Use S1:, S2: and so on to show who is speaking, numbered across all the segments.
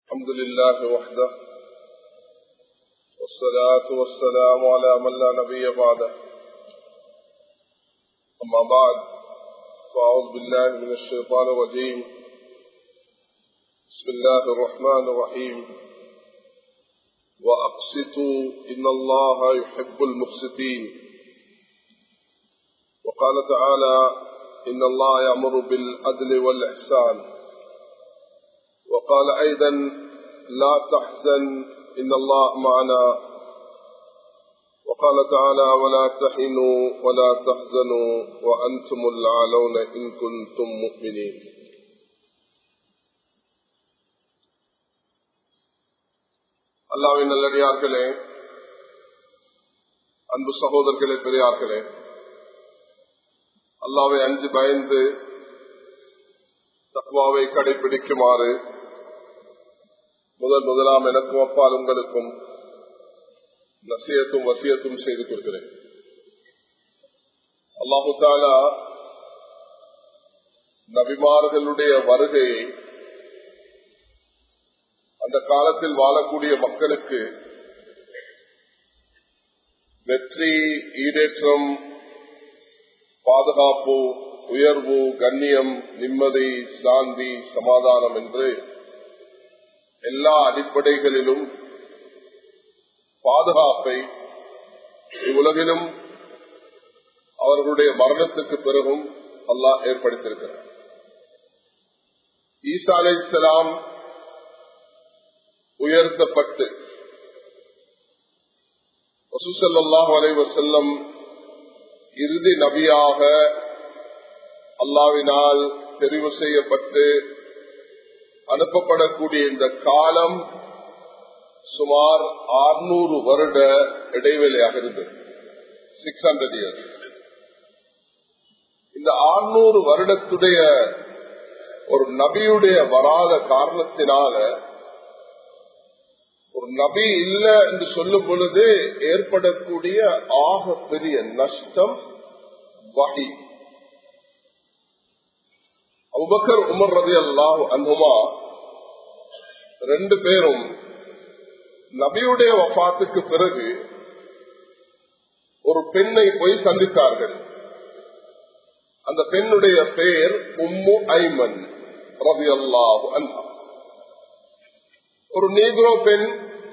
S1: الحمد لله وحده والصلاة والسلام على من لا نبي بعده أما بعد فأعوذ بالله من الشيطان الرجيم بسم الله الرحمن الرحيم وأقسطوا إن الله يحب المقسطين وقال تعالى إن الله يأمر بالعدل والإحسان وقال أيضا لا تحزن إن الله معنا وقال تعالى ولا تحنوا ولا تحزنوا وأنتم العالون إن كنتم مؤمنين அல்லாவின் நல்லடியார்களே அன்பு சகோதரர்களே பெரியார்களே அல்லாவை அஞ்சு பயந்து தக்வாவை கடைபிடிக்குமாறு முதல் முதலாம் எனக்கும் அப்பால் உங்களுக்கும் நசியத்தும் வசியத்தும் செய்து கொடுக்கிறேன் அல்லாஹு தாலா நபிமார்களுடைய வருகையை அந்த காலத்தில் வாழக்கூடிய மக்களுக்கு வெற்றி ஈடேற்றம் பாதுகாப்பு உயர்வு கண்ணியம் நிம்மதி சாந்தி சமாதானம் என்று எல்லா அடிப்படைகளிலும் பாதுகாப்பை இவ்வுலகிலும் அவர்களுடைய மரணத்துக்கு பிறகும் அல்லாஹ் ஏற்படுத்தியிருக்கிறார் ஈசா அலை இஸ்லாம் உயர்த்தப்பட்டு வசூசல்லாஹ் அலைவசல்லம் இறுதி நபியாக அல்லாவினால் தெரிவு செய்யப்பட்டு அனுப்பப்படக்கூடிய இந்த காலம் சுமார் ஆறுநூறு வருட இடைவெளியாக இருந்தது சிக்ஸ் ஹண்ட்ரட் இயர்ஸ் இந்த ஆறுநூறு வருடத்துடைய ஒரு நபியுடைய வராத காரணத்தினால ஒரு நபி இல்ல என்று சொல்லும் பொழுது ஏற்படக்கூடிய ஆக பெரிய நஷ்டம் வகை அபுபக்கர் உமர் ரதி அல்லாஹ் அன்புமா ரெண்டு பேரும் நபியுடைய வபாத்துக்கு பிறகு ஒரு பெண்ணை போய் சந்தித்தார்கள் அந்த பெண்ணுடைய பெயர் உம்மு ஐமன் ரவி அல்லாஹு அன்பா ஒரு நீக்ரோ பெண்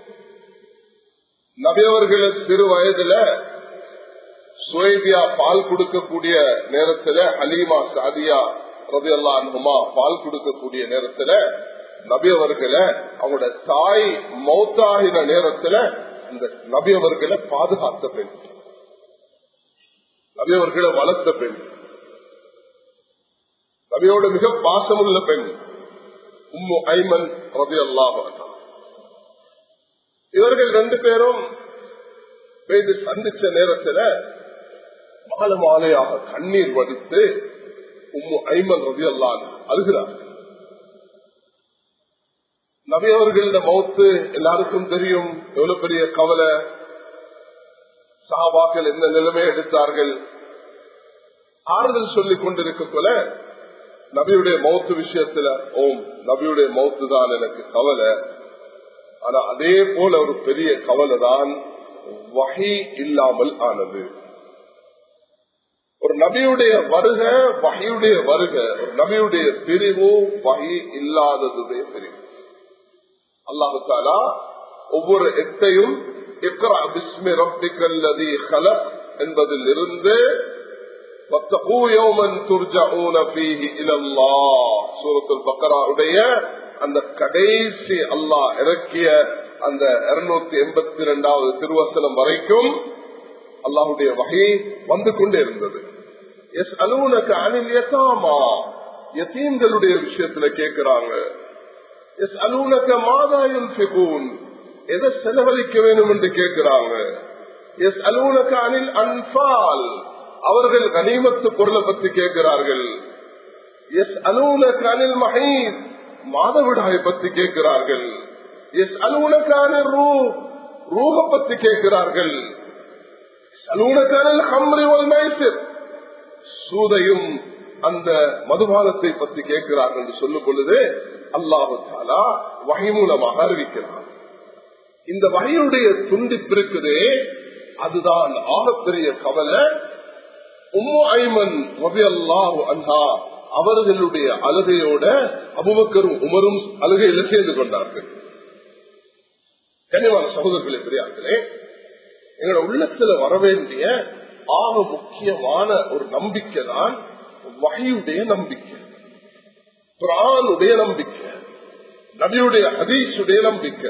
S1: நபியவர்கள சிறு வயதுல சுவேபியா பால் கொடுக்கக்கூடிய நேரத்துல அலீமா சாதியா ரவி அல்லா அன்புமா பால் கொடுக்கக்கூடிய நேரத்துல நபியவர்களை அவங்களோட தாய் மௌத்தாகின நேரத்துல இந்த நபியவர்களை பாதுகாத்த பெண் நபியவர்களை வளர்த்த பெண் நபியோட மிக பாசமுள்ள பெண் உம்மு ஐமன் ரவி அல்லாஹ் இவர்கள் ரெண்டு பேரும் பெய்து சந்திச்ச நேரத்துல மாலை மாலையாக கண்ணீர் வடித்து உம்மு ஐமன் ரவி அல்லான் அழுகிறார்கள் நபியவர்கள மௌத்து எல்லாருக்கும் தெரியும் எவ்வளவு பெரிய கவலை சாபாக்கள் என்ன நிலைமை எடுத்தார்கள் ஆறுதல் சொல்லிக் கொண்டிருக்க போல நபியுடைய மௌத்து விஷயத்துல ஓம் நபியுடைய மௌத்து தான் எனக்கு கவலை ஆனா அதே போல ஒரு பெரிய கவலை தான் வகை இல்லாமல் ஆனது ஒரு நபியுடைய வருக வகையுடைய வருக ஒரு நபியுடைய பிரிவு வகை இல்லாததுடைய பிரிவு அல்லாஹு தாலா ஒவ்வொரு எட்டையும் என்பதில் இருந்து அந்த கடைசி அல்லாஹ் இறக்கிய அந்த இருநூத்தி எண்பத்தி இரண்டாவது திருவசனம் வரைக்கும் அல்லாஹுடைய வகை வந்து கொண்டே இருந்தது எஸ் அலுவலக அணில் எத்தாமா எத்தீன்களுடைய விஷயத்துல கேட்கிறாங்க எஸ் அலுவலக மாதாயம் சிபூன் எதை செலவழிக்க வேண்டும் என்று கேட்கிறாங்க எஸ் அலுவலக அணில் அன்பால் அவர்கள் கனிமத்து பொருளை பற்றி கேட்கிறார்கள் எஸ் அலுவலக அணில் மஹீத் மாதவிடாயை பற்றி கேட்கிறார்கள் எஸ் அலுவலக அணில் ரூ ரூஹ பற்றி கேட்கிறார்கள் அலுவலக அணில் ஹம்ரி ஒல் மைசர் சூதையும் அந்த மதுபானத்தை பத்தி கேட்கிறார்கள் என்று சொல்லும் பொழுது அல்லாஹு தாலா வகை மூலமாக அறிவிக்கிறார் இந்த வகையுடைய துண்டிப்பு இருக்குதே அதுதான் ஆகப்பெரிய கவலை உம்மு ஐமன் அல்லாஹு அன்ஹா அவர்களுடைய அழுகையோட அபுபக்கரும் உமரும் அழுகையில சேர்ந்து கொண்டார்கள் கனிவான சகோதரர்களே பெரியார்களே எங்களோட உள்ளத்துல வர வேண்டிய ஆக முக்கியமான ஒரு நம்பிக்கை தான் வகையுடைய நம்பிக்கை குரானுடைய நம்பிக்கை நபியுடைய ஹதீஸுடைய நம்பிக்கை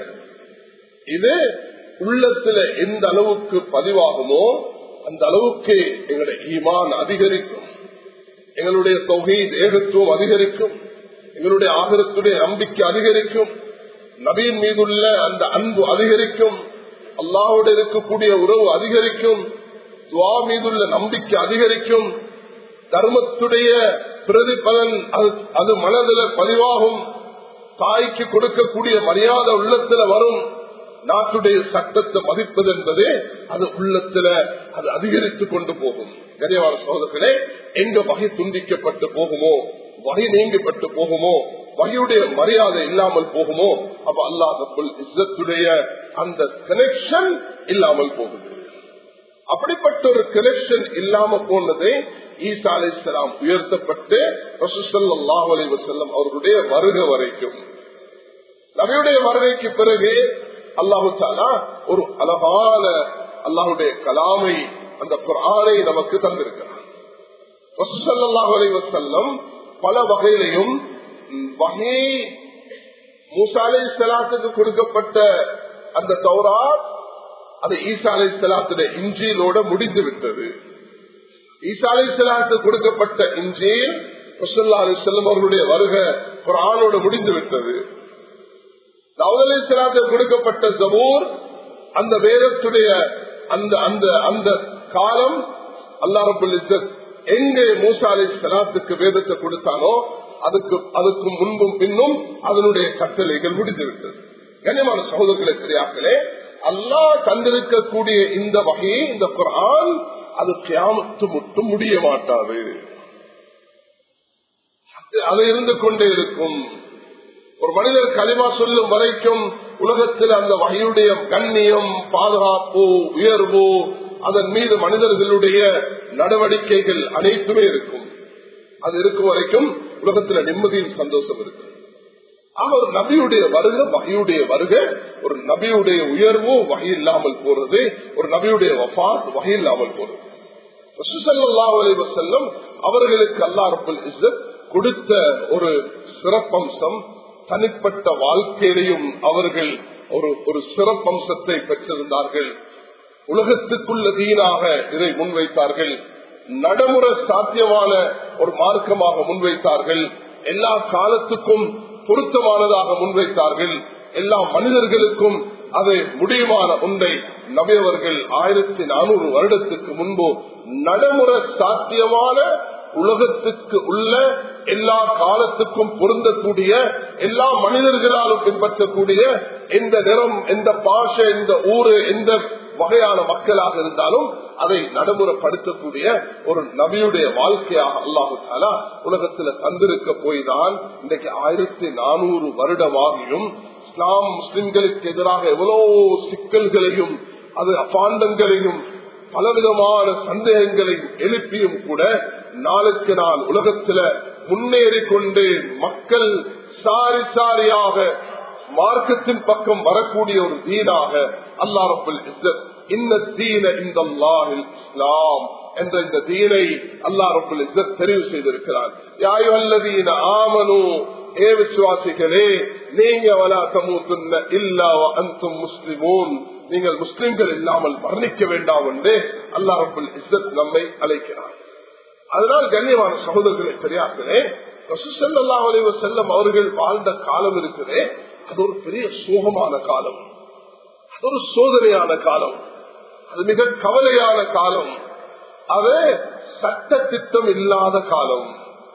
S1: இது உள்ளத்துல எந்த அளவுக்கு பதிவாகுமோ அந்த அளவுக்கு எங்களுடைய ஈமான் அதிகரிக்கும் எங்களுடைய தொகை ஏகத்துவம் அதிகரிக்கும் எங்களுடைய ஆகரத்துடைய நம்பிக்கை அதிகரிக்கும் நபியின் மீதுள்ள அந்த அன்பு அதிகரிக்கும் அல்லாவோடு இருக்கக்கூடிய உறவு அதிகரிக்கும் துவா மீதுள்ள நம்பிக்கை அதிகரிக்கும் தர்மத்துடைய பிரதிபலன் அது மனதில் பதிவாகும் தாய்க்கு கொடுக்கக்கூடிய மரியாதை உள்ளத்துல வரும் நாட்டுடைய சட்டத்தை மதிப்பது என்பதே அது உள்ளத்துல அது அதிகரித்து கொண்டு போகும் கனியவான சோதர்களே எங்க வகை துண்டிக்கப்பட்டு போகுமோ வகை நீங்கப்பட்டு போகுமோ வகையுடைய மரியாதை இல்லாமல் போகுமோ அப்ப அல்லாஹுல் இஸ்ஸத்துடைய அந்த கனெக்ஷன் இல்லாமல் போகுது அப்படிப்பட்ட ஒரு கனெக்ஷன் இல்லாம போனதே ஈசா அலி இஸ்லாம் உயர்த்தப்பட்டு ரசூசல்லாஹ் அலி வசல்லம் அவர்களுடைய வருகை வரைக்கும் நபியுடைய வருகைக்கு பிறகு அல்லாஹு தாலா ஒரு அழகான அல்லாஹுடைய கலாமை அந்த குரானை நமக்கு தந்திருக்கிறார் ரசூசல்லாஹ் அலி வசல்லம் பல வகையிலையும் வகை மூசா அலி இஸ்லாத்துக்கு கொடுக்கப்பட்ட அந்த தௌரா அது ஈசா அலி இஸ்லாத்துடைய இஞ்சியிலோட முடிந்து விட்டது ஈசா அலி இஸ்லாத்துக்கு கொடுக்கப்பட்ட இஞ்சியில் ரசல்லா அலி செல்லம் அவர்களுடைய வருக ஒரு ஆணோடு முடிந்து விட்டது தாவூத் அலி இஸ்லாத்துக்கு கொடுக்கப்பட்ட ஜபூர் அந்த வேதத்துடைய அந்த அந்த அந்த காலம் அல்லா ரபுல் இஸ்ஸத் எங்கே மூசா அலி சலாத்துக்கு வேதத்தை கொடுத்தானோ அதுக்கு அதுக்கு முன்பும் பின்னும் அதனுடைய கட்டளைகள் முடிந்துவிட்டது கண்ணியமான சகோதரர்களை பெரியாக்களே அல்லாஹ் தந்திருக்கக்கூடிய இந்த வகையை இந்த குரான் அது கியாமத்து மட்டும் முடிய மாட்டாது அது இருந்து கொண்டே இருக்கும் ஒரு மனிதர் களிமா சொல்லும் வரைக்கும் உலகத்தில் அந்த வகையுடைய கண்ணியம் பாதுகாப்பு உயர்வு அதன் மீது மனிதர்களுடைய நடவடிக்கைகள் அனைத்துமே இருக்கும் அது இருக்கும் வரைக்கும் உலகத்துல நிம்மதியும் சந்தோஷம் இருக்கு ஆக ஒரு நபியுடைய வருகை வகையுடைய வருகை ஒரு நபியுடைய உயர்வு வகை இல்லாமல் போறது ஒரு நபியுடைய வஃத் வகை இல்லாமல் போறது செல்லும் அவர்களுக்கு அல்லா ரபுல் இஸ்ஸத் கொடுத்த ஒரு சிறப்பம்சம் தனிப்பட்ட வாழ்க்கையிலையும் அவர்கள் ஒரு ஒரு சிறப்பம்சத்தை பெற்றிருந்தார்கள் உலகத்துக்குள்ள தீனாக இதை முன்வைத்தார்கள் நடைமுறை சாத்தியமான ஒரு மார்க்கமாக முன்வைத்தார்கள் எல்லா காலத்துக்கும் பொருத்தமானதாக முன்வைத்தார்கள் எல்லா மனிதர்களுக்கும் அது முடியுமான ஒன்றை நபியவர்கள் ஆயிரத்தி நானூறு வருடத்துக்கு முன்பு நடைமுறை சாத்தியமான உலகத்துக்கு உள்ள எல்லா காலத்துக்கும் பொருந்தக்கூடிய எல்லா மனிதர்களாலும் பின்பற்றக்கூடிய எந்த நிறம் எந்த பாஷை எந்த ஊரு எந்த வகையான மக்களாக இருந்தாலும் அதை நடைமுறைப்படுத்தக்கூடிய ஒரு நபியுடைய வாழ்க்கையாக அல்லாஹு தாலா உலகத்துல தந்திருக்க போய்தான் இன்றைக்கு ஆயிரத்தி நானூறு வருடமாகியும் இஸ்லாம் முஸ்லிம்களுக்கு எதிராக எவ்வளவு சிக்கல்களையும் அது அபாண்டங்களையும் பலவிதமான சந்தேகங்களையும் எழுப்பியும் கூட நாளுக்கு நாள் உலகத்துல முன்னேறி கொண்டு மக்கள் சாரி சாரியாக மார்க்கத்தின் பக்கம் வரக்கூடிய ஒரு தீனாக அல்லா ரபுல் இந்த தீன இந்த இஸ்லாம் என்ற இந்த தீனை அல்லா ரபுல் இஸ்ஸத் தெரிவு செய்திருக்கிறார் யாயு அல்லதீன ஆமனு ஏ விசுவாசிகளே நீங்க வலா சமூத்துன்ன இல்லா அந்தும் முஸ்லிமூன் நீங்கள் முஸ்லிம்கள் இல்லாமல் வர்ணிக்க வேண்டாம் என்று அல்லா ரபுல் இஸ்ஸத் நம்மை அழைக்கிறார் அதனால் கண்ணியமான சகோதரர்களை பெரியார்களே ரசூசல்லா அலைவ செல்லம் அவர்கள் வாழ்ந்த காலம் இருக்குதே அது ஒரு பெரிய சோகமான காலம் அது ஒரு சோதனையான காலம் அது மிக கவலையான காலம் அது சட்ட திட்டம் இல்லாத காலம்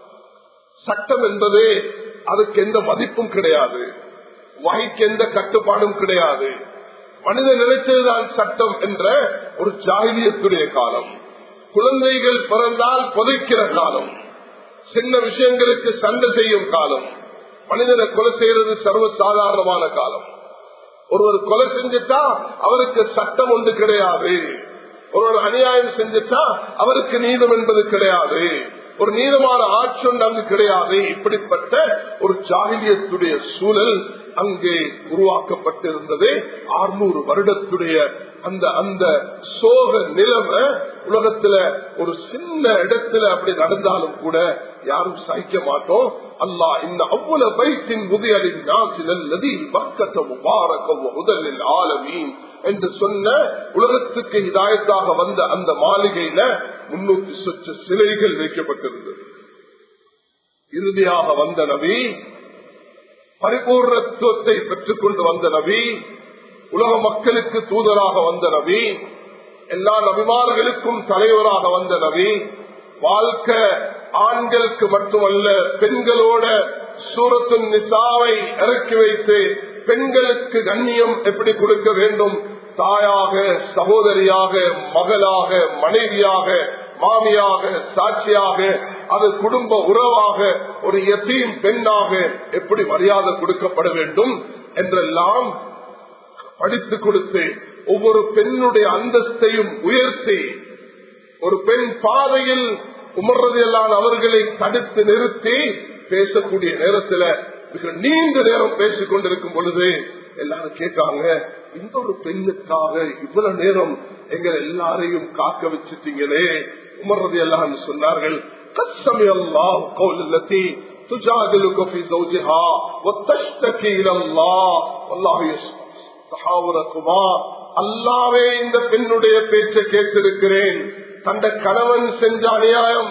S1: சட்டம் என்பதே அதுக்கு எந்த மதிப்பும் கிடையாது வகைக்கு எந்த கட்டுப்பாடும் கிடையாது மனித நினைச்சதுதான் சட்டம் என்ற ஒரு ஜாகிலியத்துடைய காலம் குழந்தைகள் பிறந்தால் புதைக்கிற காலம் சின்ன விஷயங்களுக்கு சண்டை செய்யும் காலம் மனிதனை கொலை செய்யறது சர்வ சாதாரணமான காலம் ஒருவர் கொலை செஞ்சுட்டா அவருக்கு சட்டம் ஒன்று கிடையாது ஒருவர் அநியாயம் செஞ்சுட்டா அவருக்கு நீதம் என்பது கிடையாது ஒரு நீதமான ஆட்சி ஒன்று அங்கு கிடையாது இப்படிப்பட்ட ஒரு ஜாகிலியத்துடைய சூழல் அங்கே உருவாக்கப்பட்டிருந்தது அறுநூறு வருடத்துடைய அந்த அந்த சோக நிலைமை உலகத்துல ஒரு சின்ன இடத்துல அப்படி நடந்தாலும் கூட யாரும் சகிக்க மாட்டோம் அல்லா இந்த அவ்வளவு பைத்தின் உதயலின் நாசிலல்லதி பக்கத்த முபாரக்கம் முதலில் ஆலமீன் என்று சொன்ன உலகத்துக்கு இதாயத்தாக வந்த அந்த மாளிகையில முன்னூத்தி சொச்ச சிலைகள் வைக்கப்பட்டிருந்தது இறுதியாக வந்த நபி பரிபூர்ணத்துவத்தை பெற்றுக் கொண்டு வந்த நபி உலக மக்களுக்கு தூதராக வந்த நபி எல்லா நபிமார்களுக்கும் தலைவராக வந்த நபி வாழ்க்கை ஆண்களுக்கு மட்டுமல்ல பெண்களோட சூரத்து நிசாவை இறக்கி வைத்து பெண்களுக்கு கண்ணியம் எப்படி கொடுக்க வேண்டும் தாயாக சகோதரியாக மகளாக மனைவியாக மாமியாக சாட்சியாக அது குடும்ப உறவாக ஒரு எத்தீம் பெண்ணாக எப்படி மரியாதை கொடுக்கப்பட வேண்டும் என்றெல்லாம் படித்து கொடுத்து ஒவ்வொரு பெண்ணுடைய அந்தஸ்தையும் உயர்த்தி ஒரு பெண் பாதையில் உமர்றதெல்லாம் அவர்களை தடுத்து நிறுத்தி பேசக்கூடிய நேரத்தில் மிக நீண்ட நேரம் பேசிக் கொண்டிருக்கும் பொழுது எல்லாரும் கேட்காங்க இந்த ஒரு பெண்ணுக்காக இவ்வளவு நேரம் எங்க எல்லாரையும் காக்க வச்சுட்டீங்களே உமர்றது எல்லாம் சொன்னார்கள் கசமி அல்லாஹ் கௌலத்தி تجادلك في زوجها وتشتكي الى الله والله تحاوركما அல்லாவே இந்த பெண்ணுடைய பேச்சை கேட்டிருக்கிறேன் தந்த கணவன் செஞ்ச அநியாயம்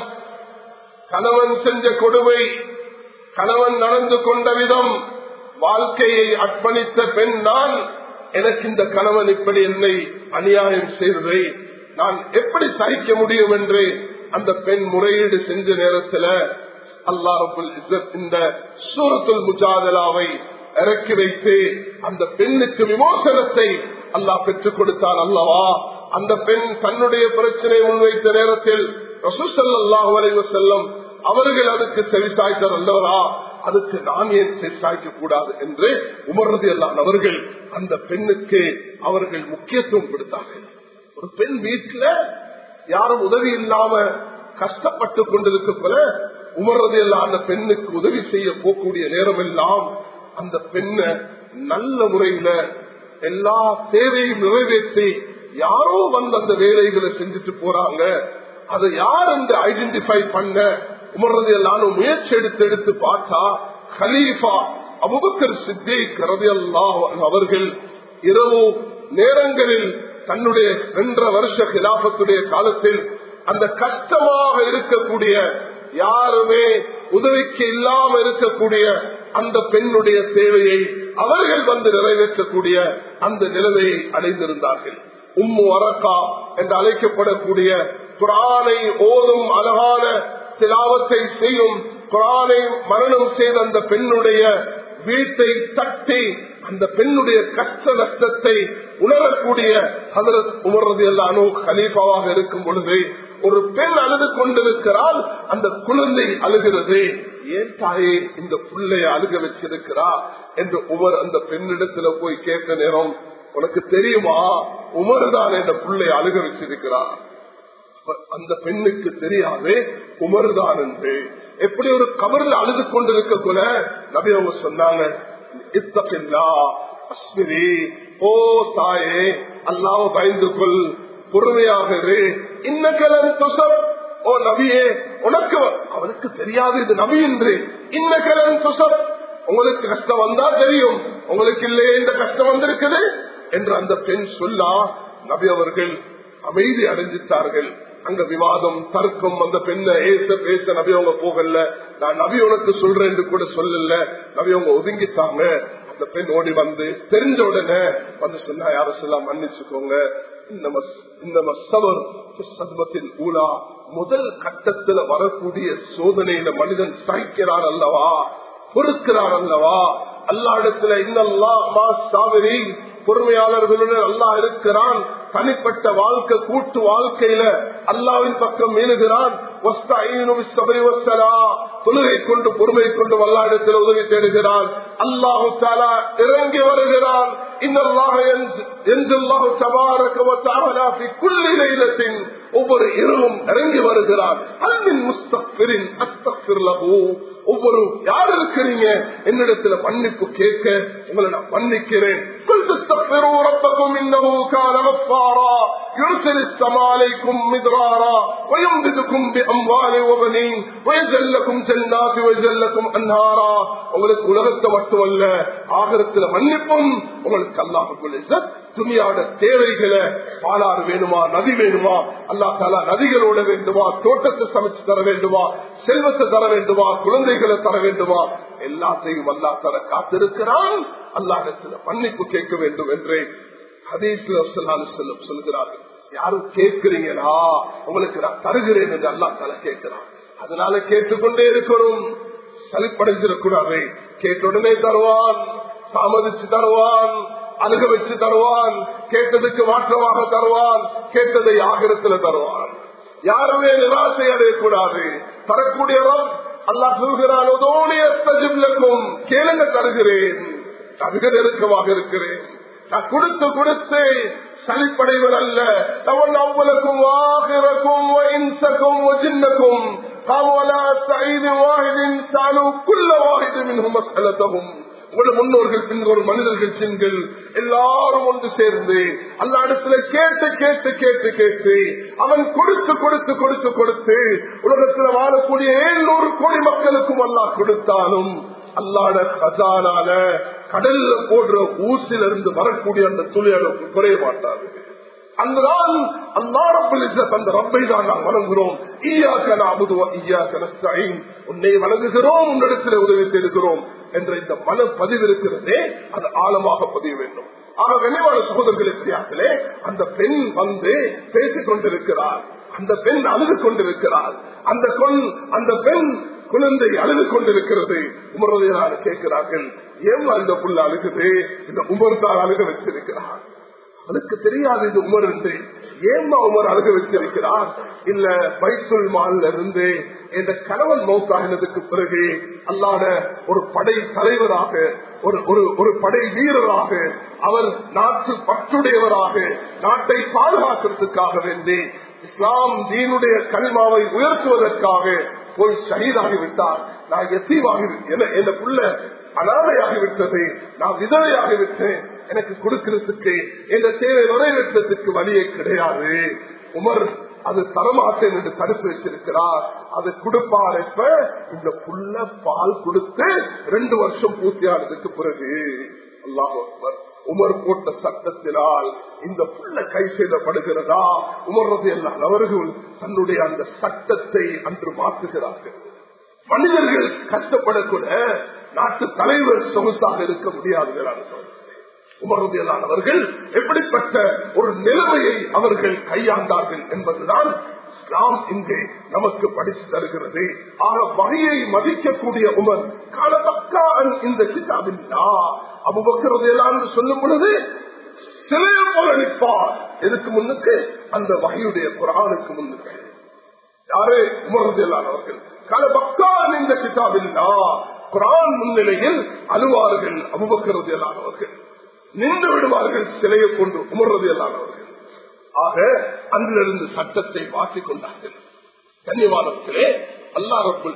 S1: கணவன் செஞ்ச கொடுமை கணவன் நடந்து கொண்ட விதம் வாழ்க்கையை அர்ப்பணித்த பெண் நான் எனக்கு இந்த கணவன் இப்படி என்னை அநியாயம் செய்ததை நான் எப்படி சகிக்க முடியும் என்று அந்த பெண் முறையீடு செஞ்ச நேரத்தில் அல்லா ரபுல் இந்த சூரத்துல் முஜாதலாவை இறக்கி வைத்து அந்த பெண்ணுக்கு விமோசனத்தை அல்லாஹ் பெற்றுக் கொடுத்தான் அல்லவா அந்த பெண் தன்னுடைய பிரச்சனை முன்வைத்த நேரத்தில் ரசூசல்லாஹு அலைவ செல்லம் அவர்கள் அதுக்கு செவிசாய்த்தார் அல்லவரா அதுக்கு நான் ஏன் செவிசாய்க்க கூடாது என்று உமர்றது எல்லாம் அவர்கள் அந்த பெண்ணுக்கு அவர்கள் முக்கியத்துவம் கொடுத்தார்கள் ஒரு பெண் வீட்டுல யாரும் உதவி இல்லாம கஷ்டப்பட்டு கொண்டிருக்க போல உமர்றது எல்லாம் அந்த பெண்ணுக்கு உதவி செய்ய போகக்கூடிய நேரம் எல்லாம் அந்த பெண்ணை நல்ல முறையில எல்லா தேவையும் நிறைவேற்றி யாரோ வந்து அந்த வேலைகளை செஞ்சுட்டு போறாங்க அதை யார் என்று ஐடென்டிஃபை பண்ண உமர்றது எல்லாரும் முயற்சி எடுத்து எடுத்து பார்த்தா ஹலீஃபா அபுபக்கர் சித்தி கரதி அவர்கள் இரவு நேரங்களில் தன்னுடைய ரெண்டரை வருஷ கிலாபத்துடைய காலத்தில் அந்த கஷ்டமாக இருக்கக்கூடிய யாருமே உதவிக்கு இல்லாம இருக்கக்கூடிய அந்த பெண்ணுடைய தேவையை அவர்கள் வந்து நிறைவேற்றக்கூடிய அந்த நிலைமையை அடைந்திருந்தார்கள் உம்மு அரக்கா என்று அழைக்கப்படக்கூடிய குரானை ஓதும் அழகான திலாவத்தை செய்யும் குரானை மரணம் செய்த அந்த பெண்ணுடைய வீட்டை தட்டி அந்த பெண்ணுடைய கஷ்ட நஷ்டத்தை உணரக்கூடிய ஹதரத் உமர்றது எல்லானோ கலீஃபாவாக இருக்கும் பொழுது ஒரு பெண் அழுது கொண்டிருக்கிறாள் அந்த குழந்தை அழுகிறது ஏன் தாயே இந்த புள்ளைய அழுக வச்சிருக்கிறா என்று உமர் அந்த பெண்ணிடத்துல போய் கேட்ட நேரம் உனக்கு தெரியுமா உமர் தான் இந்த புள்ளைய அழுக வச்சிருக்கிறார் அந்த பெண்ணுக்கு தெரியாது உமர்தான் என்று எப்படி ஒரு கபரில் அழுது கொண்டிருக்க கூட நபி அவங்க சொன்னாங்க இத்தகில்லா அஸ்மிரி ஓ தாயே அல்லாவ பயந்து கொள் பொறுமையாக இரு இன்னகலன் துசப் ஓ நபியே உனக்கு அவனுக்கு தெரியாது இது நபி என்று இன்னகலன் துசப் உங்களுக்கு கஷ்டம் வந்தா தெரியும் உங்களுக்கு இல்லையே இந்த கஷ்டம் வந்திருக்குது என்று அந்த பெண் சொல்லா நபி அவர்கள் அமைதி அடைஞ்சிட்டார்கள் அங்க விவாதம் தர்க்கம் அந்த பெண்ணை ஏச பேச நபி அவங்க போகல நான் நபி உனக்கு சொல்றேன் கூட சொல்லல நபி அவங்க ஒதுங்கிட்டாங்க அந்த பெண் ஓடி வந்து தெரிஞ்ச உடனே வந்து சொன்னா யார சொல்லலாம் மன்னிச்சுக்கோங்க ஊழா முதல் கட்டத்துல வரக்கூடிய சோதனையில மனிதன் சகிக்கிறான் அல்லவா பொறுக்கிறான் அல்லவா அல்லா இடத்துல இன்னல்லா மா சாவரி பொறுமையாளர்களுடன் அல்லாஹ் இருக்கிறான் தனிப்பட்ட வாழ்க்கை கூட்டு வாழ்க்கையில அல்லாவின் பக்கம் மீளுகிறான் தொழுகை கொண்டு பொறுமை கொண்டு வல்லாடத்தில் உதவி தேடுகிறான் அல்லாஹு தாலா இறங்கி வருகிறான் ஒவ்வொரு இரவும் இறங்கி வருகிறான் அன்பின் முஸ்தபிரின் ஒவ்வொரு யார் இருக்கிறீங்க என்னிடத்துல மன்னிப்பு கேட்க உங்களை நான் மன்னிக்கிறேன் ربكم انه كان غفارا يرسل السماء عليكم مدرارا ويمددكم باموال وبنين ويجعل لكم جنات ويجعل لكم انهارا உங்களுக்கு உலகத்தை மட்டுமல்ல ஆகரத்துல மன்னிப்பும் உங்களுக்கு அல்லாஹுக்குள் துணியாட தேவைகளை பாலாறு வேணுமா நதி வேணுமா அல்லா தாலா நதிகளோட வேண்டுமா தோட்டத்தை சமைச்சு தர வேண்டுமா செல்வத்தை தர வேண்டுமா குழந்தைகளை தர வேண்டுமா எல்லாத்தையும் அல்லா தர காத்திருக்கிறான் அல்லாடத்துல மன்னிப்பு கேட்க வேண்டும் என்று ஹதீஸ்ல செல்லும் சொல்கிறார்கள் யாரும் கேட்கிறீங்களா உங்களுக்கு நான் தருகிறேன் என்று அல்லா தலை கேட்கிறான் அதனால கேட்டுக்கொண்டே இருக்கிறோம் சலிப்படைஞ்சிடக்கூடாது கேட்ட உடனே தருவான் தாமதிச்சு தருவான் அழுக வச்சு தருவான் கேட்டதுக்கு மாற்றமாக தருவான் கேட்டதை ஆகிரத்துல தருவான் யாருமே நிராசை அடையக்கூடாது தரக்கூடிய அல்லா சொல்கிறான் உதோனியும் கேளுங்க தருகிறேன் அதிக நெருக்கமாக இருக்கிறேன் நான் கொடுத்து கொடுத்து சளிப்படைவர் அல்ல அவன் அவ்வளக்கும் ஆகிரக்கும் இன்சக்கும் ஜின்னக்கும் உங்களோட முன்னோர்கள் பின்னோர் மனிதர்கள் சென்கள் எல்லாரும் ஒன்று சேர்ந்து அல்ல இடத்துல கேட்டு கேட்டு கேட்டு கேட்டு அவன் கொடுத்து கொடுத்து கொடுத்து கொடுத்து உலகத்தில் வாழக்கூடிய ஏழுநூறு கோடி மக்களுக்கும் அல்லா கொடுத்தாலும் அல்லாட கசானால கடல்ல போடுற ஊசில இருந்து வரக்கூடிய அந்த துளி அளவுக்கு குறைய மாட்டாது அங்குதான் அந்த ரப்பை தான் நாம் வணங்குகிறோம் ஈயாக்க நாமுதுவா ஈயாக்க நஸ்தாயின் உன்னை வணங்குகிறோம் உன்னிடத்தில் உதவி தேடுகிறோம் என்ற இந்த மன பதிவு இருக்கிறதே அது ஆழமாக பதிய வேண்டும் ஆக வினைவான சகோதரர்கள் வித்தியாசத்திலே அந்த பெண் வந்து பேசிக் கொண்டிருக்கிறார் அந்த பெண் அழுது கொண்டிருக்கிறார் அந்த கொன் அந்த பெண் குழந்தை அழுது கொண்டிருக்கிறது உமரதையான கேட்கிறார்கள் ஏன் அந்த புள்ள அழுகுது இந்த உமர் தான் அழுக வச்சிருக்கிறார் அதுக்கு தெரியாது இது உமர் என்று ஏமா உமர் அழுக வச்சிருக்கிறார் இல்ல பைத்துல் மால்ல இருந்து இந்த கணவன் மௌத்தாகினதுக்கு பிறகு அல்லாத ஒரு படை தலைவராக ஒரு ஒரு ஒரு படை வீரராக அவர் நாட்டு பற்றுடையவராக நாட்டை பாதுகாக்கிறதுக்காக வேண்டி இஸ்லாம் தீனுடைய கனிமாவை உயர்த்துவதற்காக போய் ஷஹீதாகிவிட்டார் நான் எத்தீவாகி என் புள்ள அனாதையாகிவிட்டது நான் விதவையாகிவிட்டேன் எனக்கு கொடுக்கிறதுக்கு இந்த தேவை நிறைவேற்றத்துக்கு வழியே கிடையாது உமர் அது தரமாட்டேன் என்று தடுத்து வச்சிருக்கிறார் அது கொடுப்பார் இப்ப இந்த புள்ள பால் கொடுத்து ரெண்டு வருஷம் பூர்த்தியானதுக்கு பிறகு அல்லாஹ் உமர் போட்ட சட்டத்தினால் இந்த புள்ள கை செய்யப்படுகிறதா உமர்றது எல்லாம் அவர்கள் தன்னுடைய அந்த சட்டத்தை அன்று மாற்றுகிறார்கள் மனிதர்கள் கஷ்டப்படக்கூட நாட்டு தலைவர் சொகுசாக இருக்க முடியாது உமருதியலானவர்கள் எப்படிப்பட்ட ஒரு நிலைமையை அவர்கள் கையாண்டார்கள் என்பதுதான் இஸ்லாம் இங்கே நமக்கு படித்து தருகிறது ஆக வகையை மதிக்கக்கூடிய உமர் காலபக்கான் இந்த கிதாபின் அபுபக்கிறதையெல்லாம் சொல்லும் பொழுது சிலைய போல நிற்பார் எதுக்கு முன்னுக்கு அந்த வகையுடைய குரானுக்கு முன்னுக்கு யாரு உமர்றதில்லானவர்கள் காலபக்கான் இந்த கிதாபில் குரான் முன்னிலையில் அழுவார்கள் அபுபக்கிறது இல்லாதவர்கள் நின்று விடுவார்கள் சிலையை கொண்டு உமர்றது இல்லாதவர்கள் ஆக அன்றிலிருந்து சட்டத்தை மாற்றிக் கொண்டார்கள் கன்னிவாதத்திலே அல்லாரப்புல்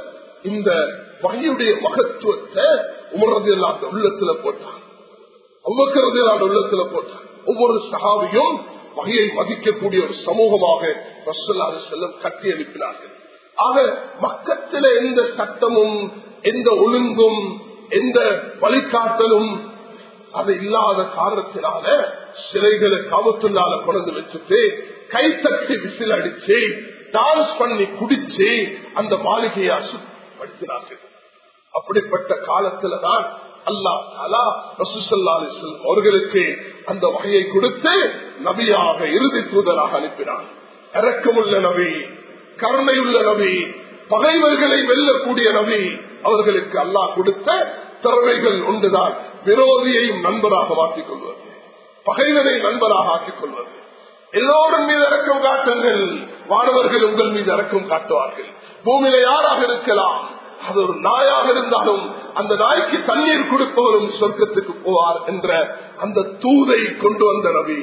S1: இந்த வகையுடைய மகத்துவத்தை உமர்றது இல்லாத உள்ளத்துல போட்டான் அவ்வக்கிறது இல்லாத உள்ளத்துல போட்டான் ஒவ்வொரு சகாவியும் வகையை மதிக்கக்கூடிய ஒரு சமூகமாக ரசல்லாறு செல்லம் கட்டி அனுப்பினார்கள் ஆக மக்கத்தில எந்த சட்டமும் எந்த ஒழுங்கும் எந்த வழிகாட்டலும் அது இல்லாத காரணத்தினால சிலைகளை காமத்துள்ளால கொண்டு வச்சுட்டு கைத்தட்டி விசில் அடிச்சு டான்ஸ் பண்ணி குடிச்சு அந்த மாளிகையை அசுப்படுத்தினார்கள் அப்படிப்பட்ட காலத்துலதான் அல்லா அலா ரசூசல்லா அவர்களுக்கு அந்த வகையை கொடுத்து நபியாக இறுதி தூதராக அனுப்பினார் இறக்கமுள்ள நபி கருணையுள்ள நபி பகைவர்களை வெல்லக்கூடிய நபி அவர்களுக்கு அல்லாஹ் கொடுத்த திறமைகள் ஒன்றுதான் விரோதியையும் நண்பராக மாற்றிக் கொள்வது பகைவனை நண்பராக ஆக்கிக் கொள்வது எல்லோரும் மீது இறக்கம் காட்டுங்கள் மாணவர்கள் உங்கள் மீது இறக்கம் காட்டுவார்கள் பூமியில யாராக இருக்கலாம் அது ஒரு நாயாக இருந்தாலும் அந்த நாய்க்கு தண்ணீர் கொடுப்பவரும் சொர்க்கத்துக்கு போவார் என்ற அந்த தூதை கொண்டு வந்த நபி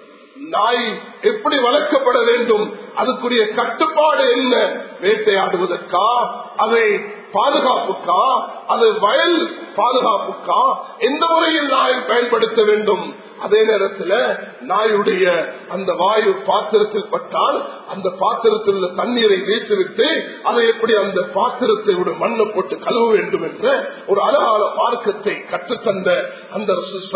S1: நாய் எப்படி வளர்க்கப்பட வேண்டும் அதுக்குரிய கட்டுப்பாடு என்ன வேட்டையாடுவதற்கா அதை பாதுகாப்புக்கா அது வயல் பாதுகாப்புக்கா எந்த முறையில் நாயை பயன்படுத்த வேண்டும் அதே நேரத்தில் நாயுடைய அந்த வாயு பாத்திரத்தில் பட்டால் அந்த பாத்திரத்தில் உள்ள தண்ணீரை வீசிவிட்டு அதை எப்படி அந்த பாத்திரத்தை விட மண்ணை போட்டு கழுவ வேண்டும் என்ற ஒரு அழகான மார்க்கத்தை கற்றுத்தந்த அந்த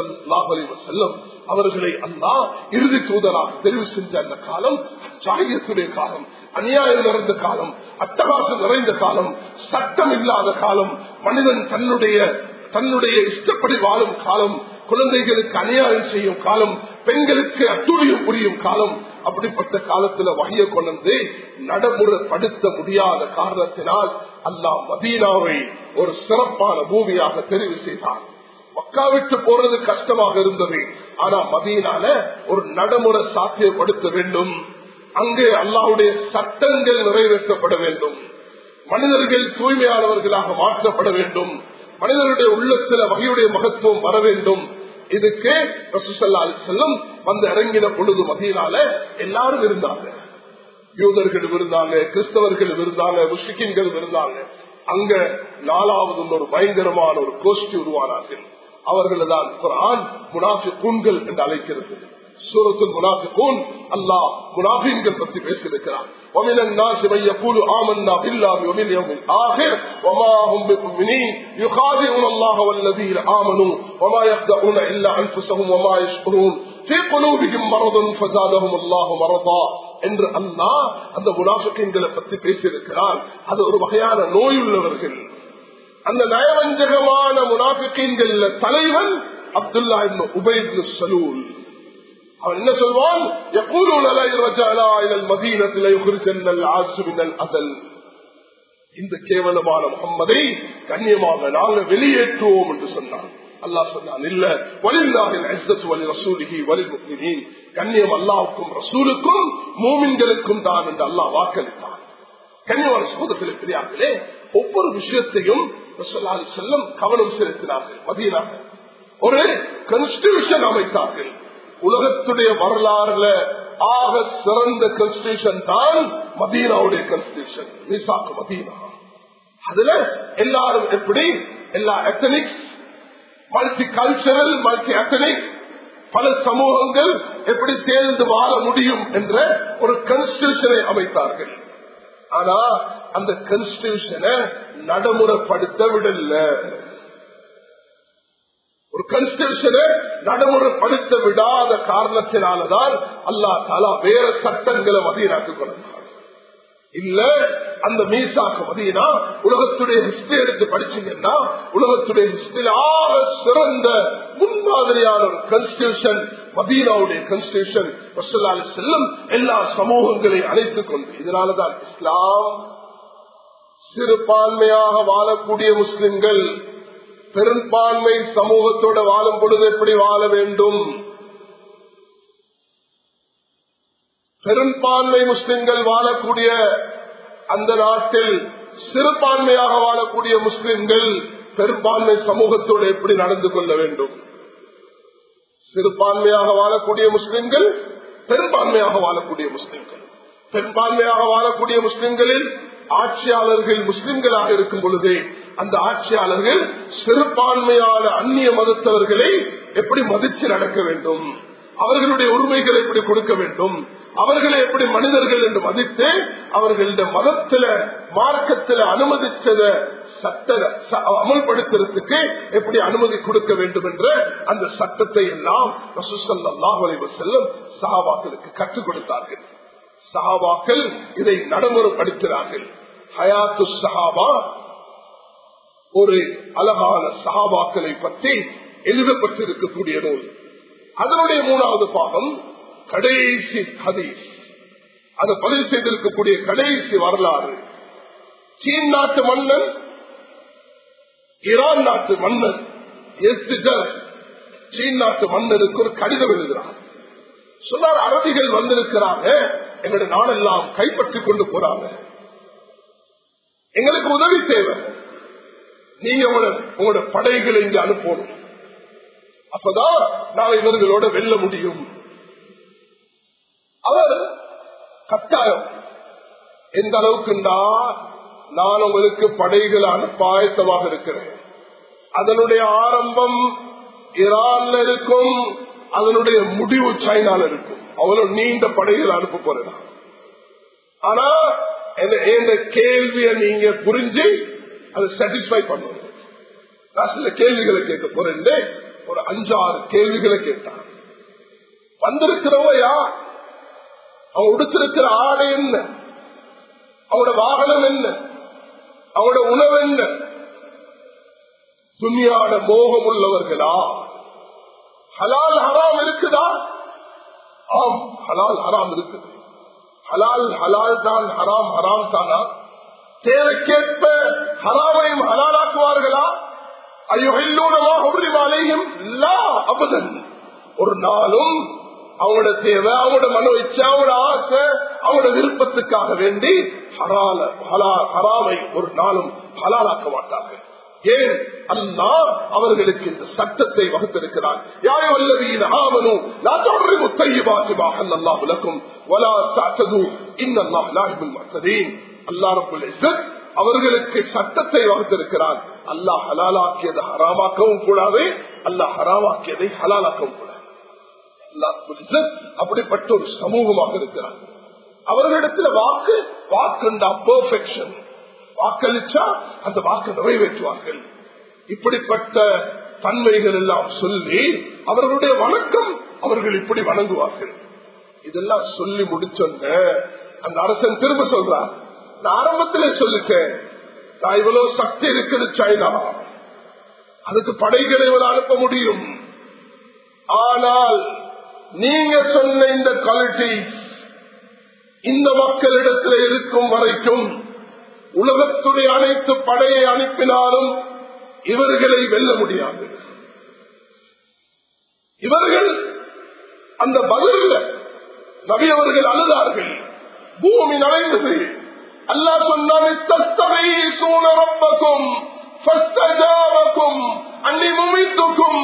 S1: செல்லும் அவர்களை அல்லா இறுதி தூதராக தெரிவு செஞ்ச அந்த காலம் சாகியத்துடைய காலம் அநியாயம் நிறைந்த காலம் அட்டகாசம் நிறைந்த காலம் சட்டம் இல்லாத காலம் மனிதன் தன்னுடைய தன்னுடைய இஷ்டப்படி வாழும் காலம் குழந்தைகளுக்கு அநியாயம் செய்யும் காலம் பெண்களுக்கு அத்துழியம் புரியும் காலம் அப்படிப்பட்ட காலத்துல வகைய கொண்டு நடைமுறைப்படுத்த முடியாத காரணத்தினால் அல்லாஹ் மதீனாவை ஒரு சிறப்பான பூமியாக தெரிவு செய்தார் மக்கா விட்டு போறது கஷ்டமாக இருந்தது ஆனா மதீனால ஒரு நடைமுறை சாத்தியப்படுத்த வேண்டும் அங்கே அல்லாவுடைய சட்டங்கள் நிறைவேற்றப்பட வேண்டும் மனிதர்கள் தூய்மையானவர்களாக மாற்றப்பட வேண்டும் மனிதனுடைய உள்ளத்துல வகையுடைய மகத்துவம் வர வேண்டும் இதுக்கு செல்லும் வந்து இறங்கின பொழுது மதியினால எல்லாரும் இருந்தாங்க யூதர்கள் இருந்தாங்க கிறிஸ்தவர்கள் இருந்தாங்க முஸ்லிம்கள் இருந்தாங்க அங்க நாலாவது ஒரு பயங்கரமான ஒரு கோஷ்டி உருவானார்கள் அவர்கள் தான் குரான் முனாஃபி கூண்கள் என்று அழைக்கிறது சூரத்தில் முனாஃபிகூன் அல்லாஹ் முனாஃபீன்கள் பற்றி பேசியிருக்கிறார் ومن الناس من يقول آمنا بالله وباليوم الآخر وما هم بمؤمنين يخادعون الله والذين آمنوا وما يخدعون إلا أنفسهم وما يشعرون في قلوبهم مرض فزادهم الله مرضا என்று அல்லாஹ் அந்த முனாஃபிகீன்களை பற்றி பேசியிருக்கிறார் அது ஒரு வகையான நோயுள்ளவர்கள் அந்த நயவஞ்சகமான முனாஃபிகீன்கள் தலைவன் அப்துல்லா உபைத் சலூல் அவன் என்ன சொல்வான் இந்த கேவலமான முகம்மதை கண்ணியமாக நாங்கள் வெளியேற்றுவோம் என்று சொன்னான் அல்லாஹ் சொன்னான் இல்ல கண்ணியம் அல்லாவுக்கும் ரசூலுக்கும் மூமின்களுக்கும் தான் என்று அல்லாஹ் வாக்களித்தான் கண்ணியமான சமூகத்தில் பெரியார்களே ஒவ்வொரு விஷயத்தையும் செல்லம் கவனம் செலுத்தினார்கள் மதியனாக ஒரு கான்ஸ்டிடியூஷன் அமைத்தார்கள் உலகத்துடைய வரலாறுல ஆக சிறந்த கான்ஸ்டியூஷன் தான் மதீனாவுடைய கான்ஸ்டியூஷன் மீசாக்கு மதீனா அதுல எல்லாரும் எப்படி எல்லா ethnics multi cultural multi ethnic பல சமூகங்கள் எப்படி சேர்ந்து வாழ முடியும் என்ற ஒரு கான்ஸ்டியூஷனை அமைத்தார்கள் ஆனா அந்த கான்ஸ்டியூஷனை நடைமுறைப்படுத்த விடல ஒரு கான்ஸ்டியூஷனை நடைமுறைப்படுத்த விடாத காரணத்தினாலதான் அல்லா தாலா வேற சட்டங்களை மதியனாக்கிக் கொண்டார் இல்ல அந்த மீசாக்கு மதியனா உலகத்துடைய ஹிஸ்டரி எடுத்து படிச்சீங்கன்னா உலகத்துடைய ஹிஸ்டரி ஆக சிறந்த முன்மாதிரியான ஒரு கான்ஸ்டியூஷன் மதீனாவுடைய கான்ஸ்டியூஷன் செல்லும் எல்லா சமூகங்களையும் அழைத்துக் கொண்டு இதனாலதான் இஸ்லாம் சிறுபான்மையாக வாழக்கூடிய முஸ்லிம்கள் பெரும்பான்மை சமூகத்தோட வாழும் பொழுது எப்படி வாழ வேண்டும் பெரும்பான்மை முஸ்லிம்கள் வாழக்கூடிய அந்த நாட்டில் சிறுபான்மையாக வாழக்கூடிய முஸ்லிம்கள் பெரும்பான்மை சமூகத்தோடு எப்படி நடந்து கொள்ள வேண்டும் சிறுபான்மையாக வாழக்கூடிய முஸ்லிம்கள் பெரும்பான்மையாக வாழக்கூடிய முஸ்லிம்கள் பெரும்பான்மையாக வாழக்கூடிய முஸ்லிம்களில் ஆட்சியாளர்கள் முஸ்லிம்களாக இருக்கும் பொழுதே அந்த ஆட்சியாளர்கள் சிறுபான்மையான அந்நிய மதத்தவர்களை எப்படி மதிச்சு நடக்க வேண்டும் அவர்களுடைய உரிமைகளை எப்படி கொடுக்க வேண்டும் அவர்களை எப்படி மனிதர்கள் என்று மதித்து அவர்களுடைய மதத்தில மார்க்கத்தில் அனுமதிச்சத சட்ட அமல்படுத்துறதுக்கு எப்படி அனுமதி கொடுக்க வேண்டும் என்ற அந்த சட்டத்தை எல்லாம் செல்லும் சஹாபாக்களுக்கு கற்றுக் கொடுத்தார்கள் சஹாபாக்கள் இதை நடைமுறைப்படுத்தினார்கள் ஹயாத்து சஹாபா ஒரு அழகான சஹாபாக்களை பற்றி எழுதப்பட்டிருக்கக்கூடிய நூல் அதனுடைய மூணாவது பாகம் கடைசி ஹதீஸ் அது பதிவு செய்திருக்கக்கூடிய கடைசி வரலாறு சீன் நாட்டு மன்னன் ஈரான் நாட்டு மன்னர் எஸ்டிஜர் சீன் நாட்டு மன்னருக்கு ஒரு கடிதம் எழுதுகிறார் சொன்னார் அரபிகள் வந்திருக்கிறாங்க எங்களுடைய நாடெல்லாம் கைப்பற்றி கொண்டு போறாங்க எங்களுக்கு உதவி தேவை நீங்க உங்களோட உங்களோட படைகளை இங்க அனுப்பணும் அப்பதான் நான் இவர்களோட வெல்ல முடியும் அவர் கட்டாயம் எந்த அளவுக்குண்டா நான் உங்களுக்கு படைகள் அனுப்ப ஆயத்தமாக இருக்கிறேன் அதனுடைய ஆரம்பம் ஈரான்ல இருக்கும் அதனுடைய முடிவு சைனால இருக்கும் அவ்வளவு நீண்ட படைகள் அனுப்ப போறேன் ஆனா இந்த கேள்வியை நீங்க புரிஞ்சு அதை சாட்டிஸ்பை பண்ணணும் நான் சில கேள்விகளை கேட்க போறேன் ஒரு அஞ்சாறு கேள்விகளை கேட்டான் வந்திருக்கிறவ யார் அவன் உடுத்திருக்கிற ஆடை என்ன அவனோட வாகனம் என்ன அவனோட உணவு என்ன துணியாட மோகம் உள்ளவர்களா ஹலால் ஹராம் இருக்குதா ஆம் ஹலால் ஹராம் இருக்குது ஹலால் ஹலால் தான் ஹராம் ஹராம் தானா தேவைக்கேற்ப ஹராமையும் ஹலாலாக்குவார்களா ஐயோலையும் அபதன் ஒரு நாளும் அவங்களோட தேவை அவங்களோட மனோ இச்சா அவங்களோட ஆசை அவங்களோட விருப்பத்துக்காக வேண்டி ஹரால ஹராமை ஒரு நாளும் ஹலாலாக்க மாட்டார்கள் ஏன் அல்லா அவர்களுக்கு இந்த சட்டத்தை வகுத்திருக்கிறார் யாரோ அல்லவீன ஆவனும் அல்லா விளக்கும் அவர்களுக்கு சட்டத்தை வகுத்திருக்கிறார் அல்லாஹ் ஹலாலாக்கியதை ஹராமாக்கவும் கூடாது அல்லாஹ் ஹராமாக்கியதை ஹலாலாக்கவும் கூடாது அப்படிப்பட்ட ஒரு சமூகமாக இருக்கிறார் அவர்களிடத்துல வாக்கு வாக்குண்டா பெர்ஃபெக்ஷன் வாக்களிச்சா அந்த வாக்கு நிறைவேற்றுவார்கள் இப்படிப்பட்ட தன்மைகள் எல்லாம் சொல்லி அவர்களுடைய வணக்கம் அவர்கள் இப்படி வணங்குவார்கள் இதெல்லாம் சொல்லி முடிச்சொன்ன அந்த அரசன் திரும்ப சொல்றார் நான் ஆரம்பத்திலே சொல்லிட்டேன் நான் இவ்வளவு சக்தி இருக்குது சைனா அதுக்கு படைகளை இவ்வளவு அனுப்ப முடியும் ஆனால் நீங்க சொன்ன இந்த குவாலிட்டி இந்த மக்களிடத்தில் இருக்கும் வரைக்கும் உலகத்துடைய அனைத்து படையை அனுப்பினாலும் இவர்களை வெல்ல முடியாது இவர்கள் அந்த பதில நபி அவர்கள் அழுதார்கள் பூமி நடைந்தது அல்லா சொன்னாலும் அன்னி முமித்துக்கும்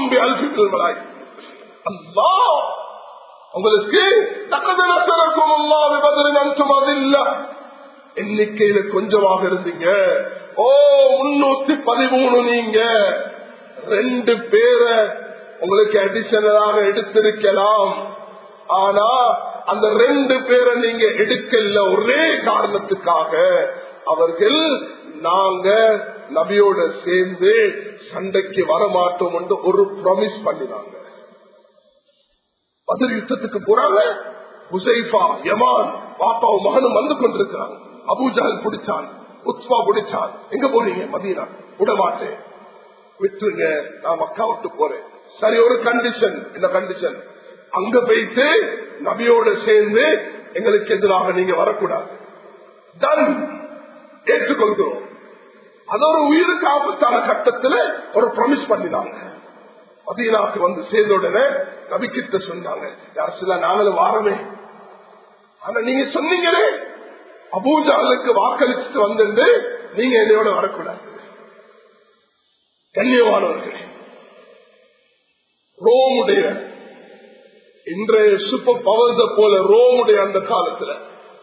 S1: அல்லா உங்களுக்கு தக்கதனசரக்கும் அல்லா விபதரின் அன்சும் அதில்லை எண்ணிக்கையில கொஞ்சமாக இருந்தீங்க ஓ முன்னூத்தி பதிமூணு நீங்க ரெண்டு பேரை உங்களுக்கு அடிஷனலாக எடுத்திருக்கலாம் ஆனா அந்த ரெண்டு பேரை நீங்க எடுக்கல ஒரே காரணத்துக்காக அவர்கள் நாங்க நபியோட சேர்ந்து சண்டைக்கு வரமாட்டோம் என்று ஒரு ப்ராமிஸ் பண்ணினாங்க பதில் யுத்தத்துக்கு போறாங்க ஹுசைஃபா யமான் பாப்பாவும் மகனும் வந்து கொண்டிருக்கிறாங்க அபூஜால் பிடிச்சான் உத்வா பிடிச்சான் எங்க போறீங்க மதீனா விட மாட்டேன் விட்டுருங்க நான் மக்கா விட்டு போறேன் சரி ஒரு கண்டிஷன் இந்த கண்டிஷன் அங்க போயிட்டு நபியோட சேர்ந்து எங்களுக்கு எதிராக நீங்க வரக்கூடாது டன் ஏற்றுக்கொள்கிறோம் அது ஒரு உயிருக்கு ஆபத்தான கட்டத்துல ஒரு ப்ரொமிஸ் பண்ணினாங்க மதீனாக்கு வந்து சேர்ந்த உடனே நபிக்கிட்ட சொன்னாங்க யார் சில நாங்களும் வாரமே ஆனா நீங்க சொன்னீங்களே அபூஜாலுக்கு வாக்களிச்சுட்டு வந்து நீங்க என்னையோட வரக்கூடாது கண்ணியமானவர்களே ரோமுடைய இன்றைய சூப்பர் பவர்ஸ போல ரோமுடைய அந்த காலத்துல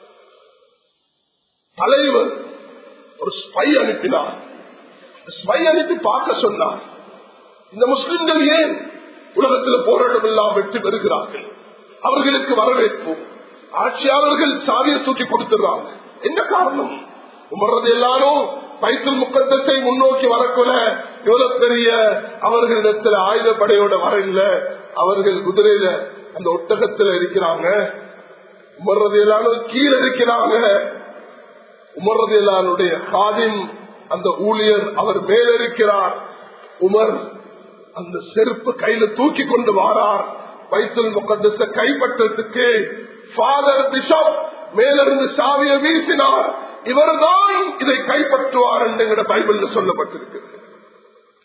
S1: தலைவர் ஒரு ஸ்பை அனுப்பினார் ஸ்பை அனுப்பி பார்க்க சொன்னார் இந்த முஸ்லிம்கள் ஏன் உலகத்தில் போராட்டம் எல்லாம் வெற்றி பெறுகிறார்கள் அவர்களுக்கு வரவேற்பு ஆட்சியாளர்கள் சாவியை தூக்கி கொடுத்துறாங்க என்ன காரணம் உமர்றது எல்லாரும் பைத்தல் முக்கத்தை முன்னோக்கி வரக்குள்ள இவ்வளவு பெரிய அவர்களிடத்துல ஆயுதப்படையோட வரல அவர்கள் குதிரையில அந்த ஒட்டகத்துல இருக்கிறாங்க உமர்றது எல்லாரும் கீழே இருக்கிறாங்க உமர்றது எல்லாருடைய காதின் அந்த ஊழியர் அவர் மேல இருக்கிறார் உமர் அந்த செருப்பு கையில தூக்கி கொண்டு வாரார் பைத்தல் முக்கத்தை கைப்பற்றத்துக்கு ஃபாதர் பிஷப் மேலிருந்து சாவியை வீசினார் இவர்தான் இதை கைப்பற்றுவார் என்று பைபிள் சொல்லப்பட்டிருக்கிறது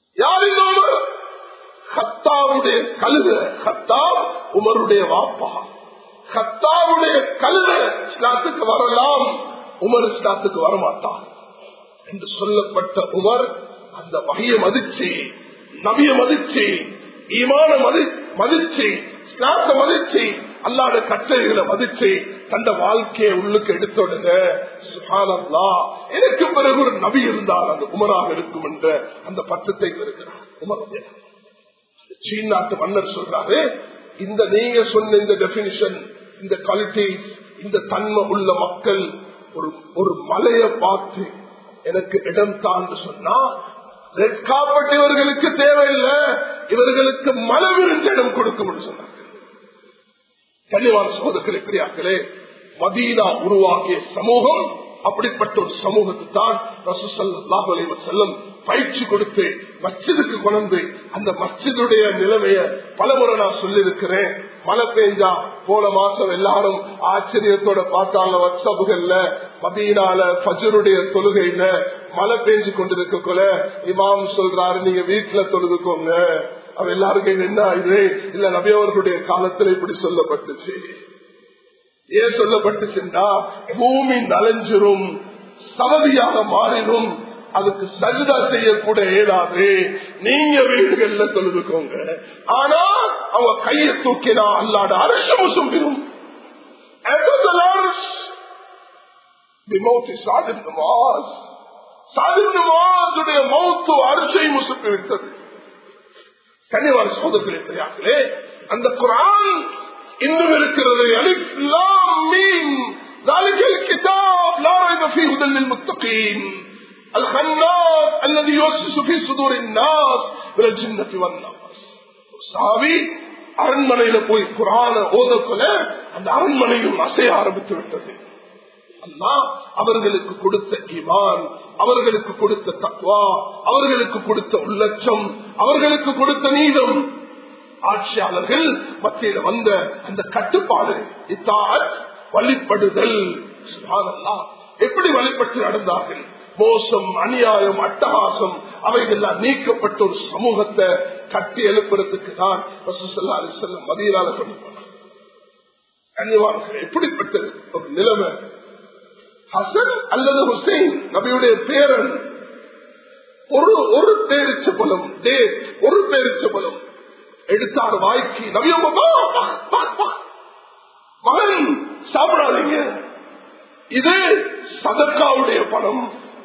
S1: யார் இந்த உமர் ஹத்தாவுடைய கழுத ஹத்தாப் உமருடைய வாப்பா ஹத்தாவுடைய கழுத இஸ்லாத்துக்கு வரலாம் உமர் இஸ்லாத்துக்கு வரமாட்டான் என்று சொல்லப்பட்ட உமர் அந்த வகையை மதிச்சு நபிய மதிச்சு ஈமான மதி மதிச்சு இஸ்லாத்தை மதிச்சு அல்லாத கட்டளைகளை மதிச்சு தந்த வாழ்க்கையை உள்ளுக்கு எடுத்தோடுங்க சுகானல்லா எனக்கு பிறகு ஒரு நபி இருந்தால் அந்த உமராக இருக்கும் என்ற அந்த பட்டத்தை பெறுகிறார் உமர் சீன் நாட்டு மன்னர் சொல்றாரு இந்த நீங்க சொன்ன இந்த டெபினிஷன் இந்த குவாலிட்டிஸ் இந்த தன்மை உள்ள மக்கள் ஒரு ஒரு மலையை பார்த்து எனக்கு இடம் தான் சொன்னா ரெட் காப்பட் இவர்களுக்கு தேவையில்லை இவர்களுக்கு மலை விருந்த இடம் கொடுக்கும் சொன்னாங்க கனிவான சகோதரர்களே பெரியார்களே மதீனா உருவாக்கிய சமூகம் அப்படிப்பட்ட ஒரு சமூகத்துக்கு தான் செல்லம் பயிற்சி கொடுத்து மஸ்ஜிதுக்கு கொண்டு அந்த மஸ்ஜிதுடைய நிலைமைய பலமுறை நான் சொல்லியிருக்கிறேன் மழை பெஞ்சா போன மாசம் எல்லாரும் ஆச்சரியத்தோட பார்த்தாங்க வாட்ஸ்அப்புகள்ல மதியனால பஜருடைய தொழுகையில மழை பெஞ்சு கொண்டிருக்கக்குள்ள இமாம் சொல்றாரு நீங்க வீட்டுல தொழுதுக்கோங்க அவ எல்லாருக்கும் என்ன இது இல்ல நபியவர்களுடைய காலத்துல இப்படி சொல்லப்பட்டுச்சு ஏன் சொல்லப்பட்டுச்சுன்னா பூமி நலஞ்சிரும் சவதியாக மாறிடும் அதுக்கு சஜிதா செய்யக்கூட இயலாது நீங்க வீடுகள்ல தொழுதுக்கோங்க ஆனா அவங்க கையை தூக்கினா அல்லாட அரசமும் சும்பிடும் மௌத்து அரிசை முசுப்பி விட்டது கனிவார சோதர்களே பெரியார்களே அந்த குரான் இன்னும் இருக்கிறது அலிஃப்லாம் மீன் ذلك الكتاب لا ريب فيه هدى للمتقين الخناس الذي يوسوس في صدور الناس من الجنة والناس சாவி அரண்மனையில போய் குரான ஓதக்குள்ள அந்த அரண்மனையும் அசைய ஆரம்பித்து விட்டது அல்லா அவர்களுக்கு கொடுத்த ஈமான் அவர்களுக்கு கொடுத்த தக்வா அவர்களுக்கு கொடுத்த உள்ளட்சம் அவர்களுக்கு கொடுத்த நீதம் ஆட்சியாளர்கள் மத்தியில வந்த அந்த கட்டுப்பாடு இத்தாத் வழிபடுதல் எப்படி வழிபட்டு நடந்தார்கள் மோசம் அநியாயம் அட்டகாசம் அவைகள்லாம் நீக்கப்பட்ட ஒரு சமூகத்தை கட்டி எழுப்புறதுக்கு தான் செல்லம் மதியலால கண்ணியவான்கள் எப்படிப்பட்ட ஒரு நிலைமை ஹசன் அல்லது ஹுசைன் நபியுடைய பேரன் ஒரு ஒரு பேரிச்ச பலம் டேட் ஒரு பேரிச்ச பலம் எடுத்தார் வாய்க்கு நவியம்மா மகன் சாப்பிடாதீங்க இது சதக்காவுடைய பணம்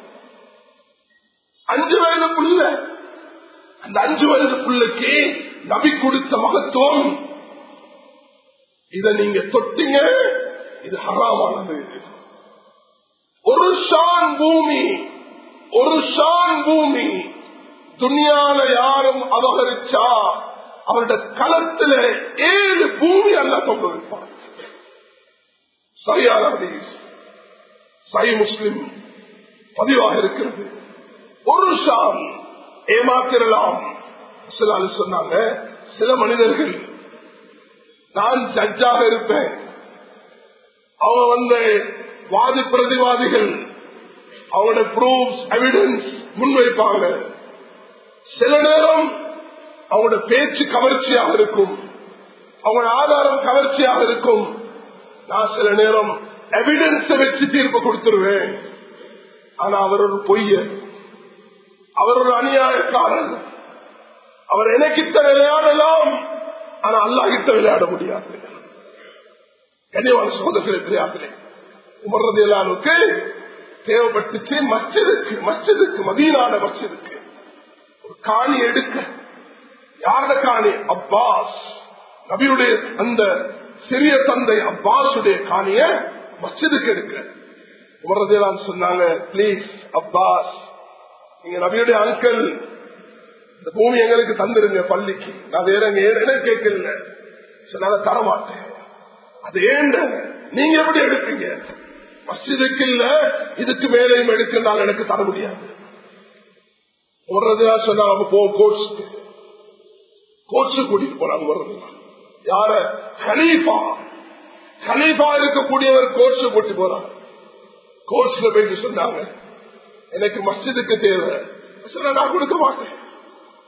S1: அஞ்சு வயது புள்ள அந்த அஞ்சு வயது புள்ளைக்கு நபி கொடுத்த மகத்துவம் இத நீங்க தொட்டீங்க இது ஹராமானது ஒரு ஷான் பூமி ஒரு ஷான் பூமி துணியால யாரும் அபகரிச்சா அவருடைய களத்துல ஏழு பூமி அல்ல தொங்க வைப்பார் சரியான ஹதீஸ் சை முஸ்லிம் பதிவாக இருக்கிறது ஒரு ஷான் ஏமாத்திரலாம் சில சொன்னாங்க சில மனிதர்கள் நான் ஜட்ஜாக இருப்பேன் அவங்க வந்து வாதி பிரதிவாதிகள் அவங்களோட ப்ரூஃப் எவிடன்ஸ் முன்வைப்பாங்க சில நேரம் அவங்களோட பேச்சு கவர்ச்சியாக இருக்கும் அவங்களோட ஆதாரம் கவர்ச்சியாக இருக்கும் நான் சில நேரம் எவிடன்ஸ வச்சு தீர்ப்பு கொடுத்துருவேன் ஆனா அவர் ஒரு பொய்ய அவர் ஒரு அநியாயக்காரன் அவர் எனக்கிட்ட விளையாடலாம் ஆனா அல்லா கிட்ட விளையாட முடியாது கன்னியவான சகோதரர்களே பெரியார்களே உமர்றது எல்லாருக்கு தேவைப்பட்டுச்சு மஸ்ஜிதுக்கு மஸ்ஜிதுக்கு மதீனான மஸ்ஜிதுக்கு ஒரு காணி எடுக்க யாரோட காணி அப்பாஸ் நபியுடைய அந்த சிறிய தந்தை அப்பாசுடைய காணிய மஸ்ஜிதுக்கு எடுக்க உமர்றதெல்லாம் சொன்னாங்க பிளீஸ் அப்பாஸ் நீங்க நபியுடைய அங்கிள் இந்த பூமி எங்களுக்கு தந்துருங்க பள்ளிக்கு நான் வேற எங்க கேட்கல சொன்னாங்க தரமாட்டேன் அது ஏண்ட நீங்க எப்படி எடுப்பீங்க மஸ்ஜிதுக்கு இல்ல இதுக்கு மேலையும் எடுக்கனால எனக்கு தர முடியாது வர்றதுனா சொன்னாங்க போ கோட்ஸ் கோட்ஸ் கூட்டிட்டு போறாங்க வர்றது யார ஹலீஃபா ஹலீஃபா இருக்கக்கூடியவர் கோட்ஸ் கூட்டி போறாங்க கோட்ஸ்ல போயிட்டு சொன்னாங்க எனக்கு மஸ்ஜிதுக்கு தேவை சொன்னா நான் கொடுக்க மாட்டேன்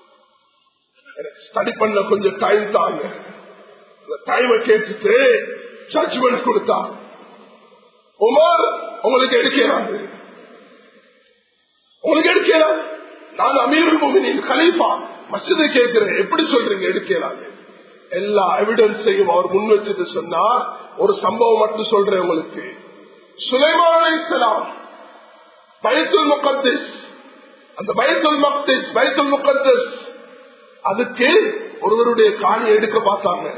S1: எனக்கு ஸ்டடி பண்ண கொஞ்சம் டைம் தாங்க டைமை கேட்டுட்டு ஜட்ஜ்மெண்ட் கொடுத்தா உமர் உங்களுக்கு எடுக்கிறாங்க உங்களுக்கு எடுக்கிறாங்க நான் அமீருல் மோமினின் கலீஃபா மசிதை கேட்கிறேன் எப்படி சொல்றீங்க எடுக்கிறாங்க எல்லா எவிடன்ஸையும் அவர் முன் வச்சுட்டு சொன்னா ஒரு சம்பவம் மட்டும் சொல்றேன் உங்களுக்கு சுலைமான இஸ்லாம் பைத்துல் முகத்திஸ் அந்த பைத்துல் மக்திஸ் பைத்துல் முகத்திஸ் அதுக்கு ஒருவருடைய காணி எடுக்க பார்த்தாங்க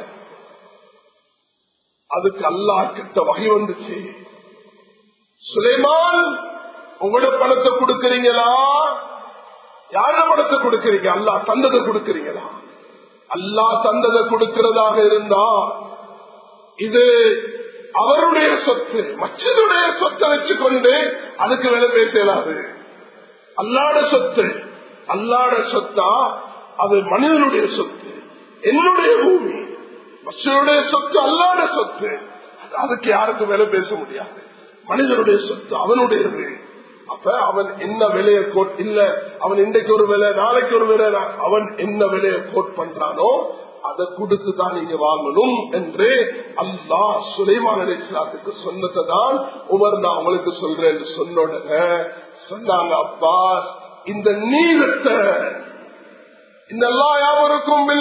S1: அதுக்கு அல்லாஹ் கிட்ட வகை வந்துச்சு சுலைமான் உங்களோட பணத்தை கொடுக்கறீங்களா யார பணத்தை கொடுக்கறீங்க அல்லா தந்ததை கொடுக்கறீங்களா அல்லா தந்ததை கொடுக்கிறதாக இருந்தா இது அவருடைய சொத்து மச்சதுடைய சொத்தை வச்சுக்கொண்டு அதுக்கு வேலை பேசலாது அல்லாட சொத்து அல்லாட சொத்தா அது மனிதனுடைய சொத்து என்னுடைய பூமி மச்சனுடைய சொத்து அல்லாட சொத்து அதுக்கு யாருக்கும் வேலை பேச முடியாது மனிதனுடைய சொத்து அவனுடையது அப்ப அவன் என்ன விலையை கோட் இல்ல அவன் இன்றைக்கு ஒரு விலை நாளைக்கு ஒரு விலை அவன் என்ன விலையை கோட் பண்றானோ அதை கொடுத்து தான் நீங்க வாங்கணும் என்று அல்லா சுலைமான இஸ்லாத்துக்கு சொன்னதை தான் உமர் நான் உங்களுக்கு சொல்றேன் சொன்ன உடனே சொன்னாங்க அப்பா இந்த நீளத்தை இந்த எல்லா யாவருக்கும்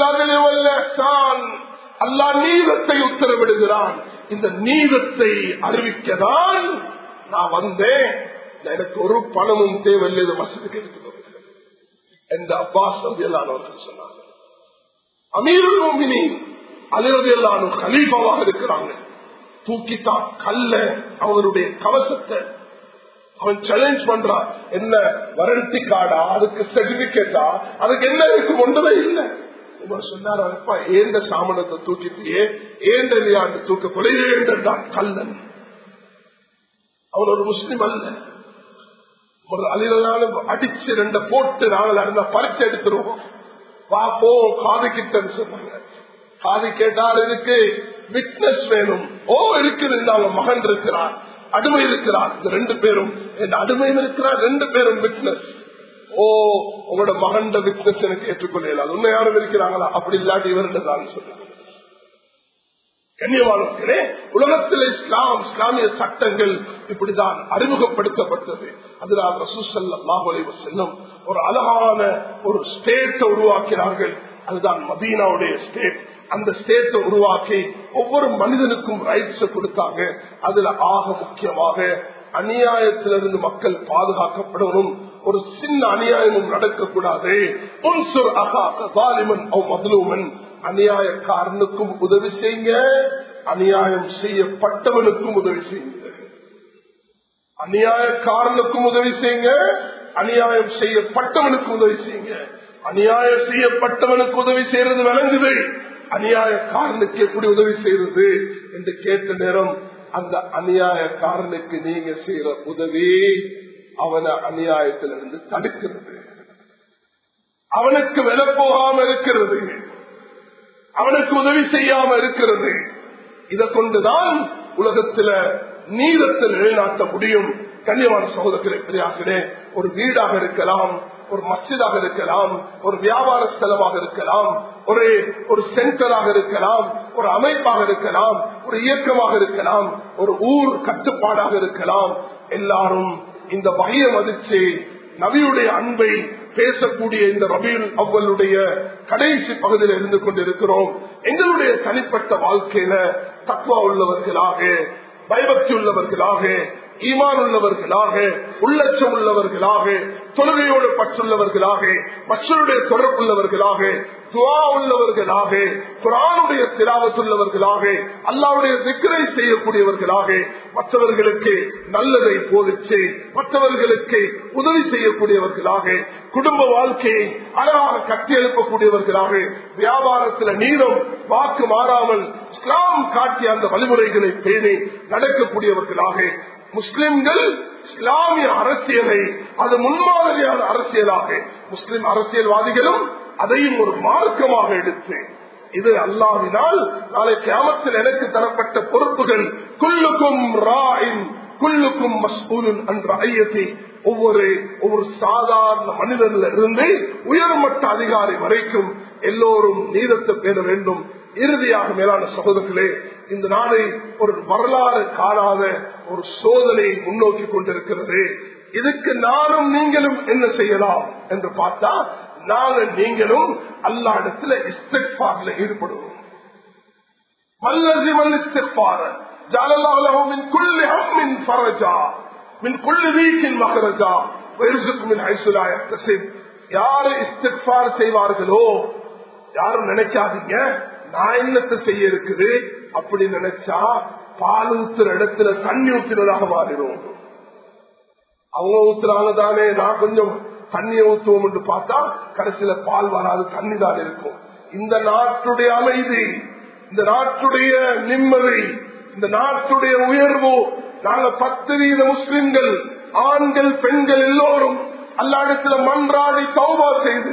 S1: அல்லா நீதத்தை உத்தரவிடுகிறான் இந்த நீதத்தை அறிவிக்கதான் நான் வந்தேன் எனக்கு ஒரு பணமும் தேவையில்லை இந்த வசதிக்கு எடுத்துக்கொண்டு எந்த அப்பாஸ் நம்பியல்லானவர்கள் சொன்னாங்க அமீருல் மோமினி அலிரது எல்லாரும் கலீஃபாவாக இருக்கிறாங்க தூக்கித்தான் கல்ல அவங்களுடைய கவசத்தை அவன் சேலஞ்ச் பண்றான் என்ன வரண்டி கார்டா அதுக்கு சர்டிபிகேட்டா அதுக்கு என்ன இருக்கு ஒன்றுமே இல்லை சொன்னார் அப்பா ஏந்த சாமனத்தை தூக்கிட்டியே ஏந்த இல்லையாண்டு தூக்க கொலை ஏந்தான் கல்லன் அவன் ஒரு முஸ்லிம் அல்ல ஒரு அலிலான அடிச்சு ரெண்ட போட்டு நாங்கள் அந்த பரிச்சு எடுத்துருவோம் பாப்போம் காது கிட்டன்னு சொன்னாங்க காது கேட்டால் இதுக்கு விட்னஸ் வேணும் ஓ இருக்குது நாங்க மகன் இருக்கிறார் அடிமை இருக்கிறார் இந்த ரெண்டு பேரும் இந்த அடிமையும் இருக்கிறார் ரெண்டு பேரும் விட்னஸ் ஓ உங்களோட மகன் விட்னஸ் எனக்கு ஏற்றுக்கொள்ளலாம் உண்மை யாரும் இருக்கிறாங்களா அப்படி இல்லாட்டி இவர்கிட்ட தான் சொல்லுங்க கண்ணியவானே உலகத்தில் இஸ்லாம் இஸ்லாமிய சட்டங்கள் இப்படிதான் அறிமுகப்படுத்தப்பட்டது அதனால் ரசூசல்லாஹுலே செல்லும் ஒரு அழகான ஒரு ஸ்டேட்டை உருவாக்கினார்கள் அதுதான் மதீனாவுடைய ஸ்டேட் அந்த ஸ்டேட்டை உருவாக்கி ஒவ்வொரு மனிதனுக்கும் ரைட்ஸ் கொடுத்தாங்க அதுல ஆக முக்கியமாக அநியாயத்திலிருந்து மக்கள் பாதுகாக்கப்படணும் ஒரு சின்ன அநியாயமும் நடக்கக்கூடாது அநியாயக்காரனுக்கும் உதவி செய்யுங்க அநியாயம் செய்யப்பட்டவனுக்கும் உதவி செய்யுங்க அநியாயக்காரனுக்கும் உதவி செய்யுங்க அநியாயம் செய்யப்பட்டவனுக்கு உதவி செய்யுங்க அநியாயம் செய்யப்பட்டவனுக்கு உதவி செய்யறது விளங்குது அநியாயக்காரனுக்கு எப்படி உதவி செய்யறது என்று கேட்ட நேரம் அந்த அநியாயக்காரனுக்கு நீங்க செய்யற உதவி அவனை அநியாயத்திலிருந்து தடுக்கிறது அவனுக்கு வில போகாம இருக்கிறது அவனுக்கு உதவி செய்யாம இருக்கிறது இதை கொண்டுதான் உலகத்துல நீதத்தில் நிலைநாட்ட முடியும் கண்ணியமான சகோதரர்களை பெரியார்களே ஒரு வீடாக இருக்கலாம் ஒரு மஸ்ஜிதாக இருக்கலாம் ஒரு வியாபார ஸ்தலமாக இருக்கலாம் ஒரு ஒரு சென்டராக இருக்கலாம் ஒரு அமைப்பாக இருக்கலாம் ஒரு இயக்கமாக இருக்கலாம் ஒரு ஊர் கட்டுப்பாடாக இருக்கலாம் எல்லாரும் இந்த வகைய மதிச்சு நபியுடைய அன்பை பேசக்கூடிய இந்த ரபியுல் அவ்வளுடைய கடைசி பகுதியில் இருந்து கொண்டிருக்கிறோம் எங்களுடைய தனிப்பட்ட வாழ்க்கையில தக்குவா உள்ளவர்களாக பயபக்தி உள்ளவர்களாக ஈமான் உள்ளவர்களாக உள்ளச்சம் உள்ளவர்களாக தொழுகையோடு பற்றுள்ளவர்களாக மற்றவருடைய தொடர்புள்ளவர்களாக துவா உள்ளவர்களாக குரானுடைய திராவத்துள்ளவர்களாக அல்லாவுடைய திக்கரை செய்யக்கூடியவர்களாக மற்றவர்களுக்கு நல்லதை போதிச்சு மற்றவர்களுக்கு உதவி செய்யக்கூடியவர்களாக குடும்ப வாழ்க்கையை அழகாக கட்டியெழுப்பக்கூடியவர்களாக வியாபாரத்தில் நீளம் வாக்கு மாறாமல் இஸ்லாம் காட்டிய அந்த வழிமுறைகளை பேணி நடக்கக்கூடியவர்களாக முஸ்லிம்கள் இஸ்லாமிய அரசியலை அது முன்மாதிரியான அரசியலாக முஸ்லிம் அரசியல்வாதிகளும் அதையும் ஒரு மார்க்கமாக எடுத்து இது அல்லாவினால் நாளை கிராமத்தில் எனக்கு தரப்பட்ட பொறுப்புகள் குல்லுக்கும் ராயின் குல்லுக்கும் மஸ்கூலுன் என்ற ஐயத்தை ஒவ்வொரு ஒவ்வொரு சாதாரண மனிதன்ல இருந்து உயர்மட்ட அதிகாரி வரைக்கும் எல்லோரும் நீதத்தை பெற வேண்டும் இறுதியாக மேலான சகோதரர்களே இந்த நாளை ஒரு வரலாறு காணாத ஒரு சோதனையை முன்னோக்கி கொண்டிருக்கிறது இதுக்கு நானும் நீங்களும் என்ன செய்யலாம் என்று பார்த்தா நாங்கள் நீங்களும் அல்லா இடத்துல இஸ்திஃபார்ல ஈடுபடுவோம் மல்லசிமல் இஸ்திஃபார ஜாலல்லாஹு லஹு மின் குல்லி ஹம்மின் ஃபரஜா மின் குல்லி வீக்கின் மகரஜா வயர்சுக்கு மின் ஹைசுலா யஹ்தசிப் யாரு இஸ்திஃபார் செய்வார்களோ யாரும் நினைக்காதீங்க நான் என்னத்தை செய்ய இருக்குது அப்படி நினைச்சா பால் ஊத்துற இடத்துல தண்ணி ஊத்துறதாக மாறிடும் அவங்க ஊத்துறாங்க தானே நான் கொஞ்சம் தண்ணியை ஊத்துவோம் என்று பார்த்தா கடைசியில பால் வராது தண்ணி தான் இருக்கும் இந்த நாட்டுடைய அமைதி இந்த நாட்டுடைய நிம்மதி இந்த நாட்டுடைய உயர்வு நாங்க பத்து வீத முஸ்லிம்கள் ஆண்கள் பெண்கள் எல்லோரும் அல்லாடத்துல மன்றாடி தௌபா செய்து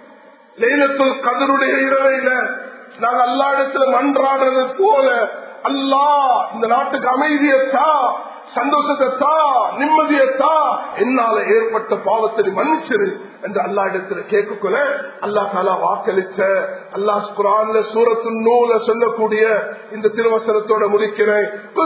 S1: லைலத்துல் கதருடைய இரவையில நாங்க அல்லாடத்துல மன்றாடுறது போல அல்லா இந்த நாட்டுக்கு அமைதியத்தா சந்தோஷத்தை தா நிம்மதியை தா என்னால ஏற்பட்ட பாவத்தை மன்னிச்சிரு என்று அல்லா இடத்துல கேட்கக்குள்ள அல்லா தாலா வாக்களிச்ச அல்லா குரான்ல சூரத்து நூல சொல்லக்கூடிய இந்த திருவசனத்தோட முடிக்கிறேன்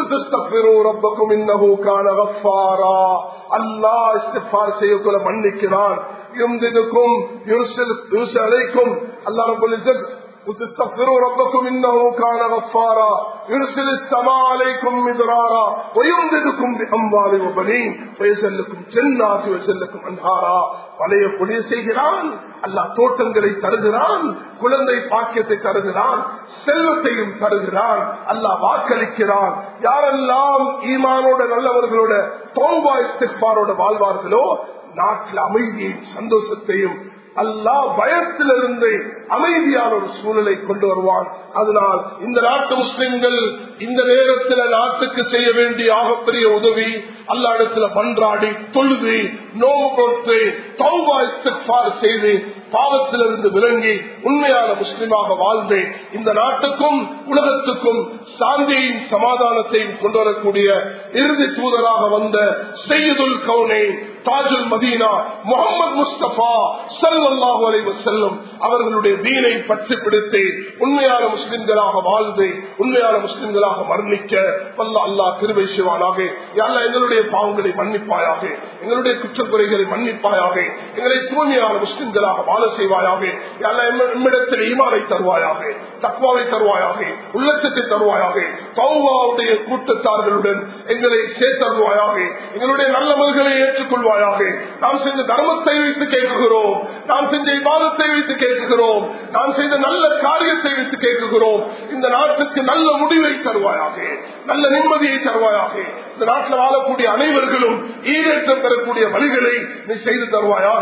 S1: ரப்பக்கும் இன்னஹு கான கஃபாரா அல்லாஹ் இஸ்திஃபார் செய்யக்குள்ள மன்னிக்கிறான் யும்திதுக்கும் யுர்சில் யுர்சலைக்கும் அல்லாஹ் ரப்பல் இஸ்ஸத் وتستغفروا ربكم انه كان غفارا يرسل السماء عليكم مدرارا ويمددكم باموال وبنين ويجعل لكم جنات ويجعل لكم انهارا பழைய பொழிய செய்கிறான் அல்லாஹ் தோட்டங்களை தருகிறான் குழந்தை பாக்கியத்தை தருகிறான் செல்வத்தையும் தருகிறான் அல்லாஹ் வாக்களிக்கிறான் யாரெல்லாம் ஈமானோட நல்லவர்களோட தோம்பா இஸ்திஃபாரோட வாழ்வார்களோ நாட்டில் அமைதியையும் சந்தோஷத்தையும் அல்லாஹ் பயத்திலிருந்து அமைதியான ஒரு சூழலை கொண்டு வருவான் அதனால் இந்த நாட்டு முஸ்லிம்கள் இந்த நேரத்தில் நாட்டுக்கு செய்ய வேண்டிய ஆகப்பெரிய உதவி அல்லா இடத்துல பன்றாடி தொழுது நோவு கொடுத்து தௌபா இஸ்திக்பார் செய்து பாவத்திலிருந்து விளங்கி உண்மையான முஸ்லிமாக வாழ்ந்து இந்த நாட்டுக்கும் உலகத்துக்கும் சாந்தியையும் சமாதானத்தையும் கொண்டு வரக்கூடிய இறுதி தூதராக வந்த செய்யுதுல் கவுனை தாஜுல் மதீனா முகமது முஸ்தபா சல்லாஹு அலைவ செல்லும் அவர்களுடைய வீணை பற்றி பிடித்து உண்மையான முஸ்லிம்களாக வாழ்ந்து உண்மையான முஸ்லிம்களாக மரணிக்க வல்ல அல்லா கிருபை செய்வானாக யாரா எங்களுடைய பாவங்களை மன்னிப்பாயாக எங்களுடைய குற்றக்குறைகளை மன்னிப்பாயாக எங்களை தூய்மையான முஸ்லிம்களாக வாழ செய்வாயாக யாரா எம்மிடத்தில் ஈமானை தருவாயாக தக்குவாவை தருவாயாக உள்ளச்சத்தை தருவாயாக பௌவாவுடைய கூட்டத்தார்களுடன் எங்களை சேர்த்தருவாயாக எங்களுடைய நல்லவர்களை ஏற்றுக்கொள்வாயாக நாம் செஞ்ச தர்மத்தை வைத்து கேட்கிறோம் நாம் செஞ்ச விவாதத்தை வைத்து கேட்கிறோம் நாம் செய்த நல்ல காரியத்தை வைத்து கேட்கிறோம் இந்த நாட்டுக்கு நல்ல முடிவை தருவாயாக நல்ல நிம்மதியை தருவாயாக இந்த நாட்டில் வாழக்கூடிய அனைவர்களும் ஈடேற்றம் பெறக்கூடிய வழிகளை நீ செய்து தருவாயாக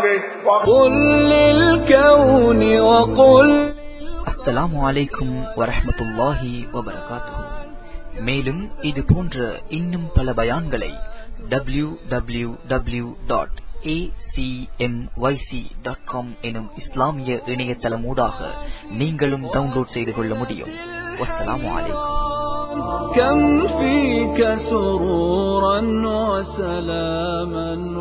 S2: அஸ்ஸலாமு அலைக்கும் வரஹமத்துல்லாஹி வபரகாத்துஹு மேலும் இது போன்ற இன்னும் பல பயான்களை W W W dot acmyc.com எனும் இஸ்லாமிய இணையதளம் ஊடாக நீங்களும் டவுன்லோட் செய்து கொள்ள முடியும் வஸ்ஸலாமு அலைக்கும்
S3: كم فيك سرورا وسلاما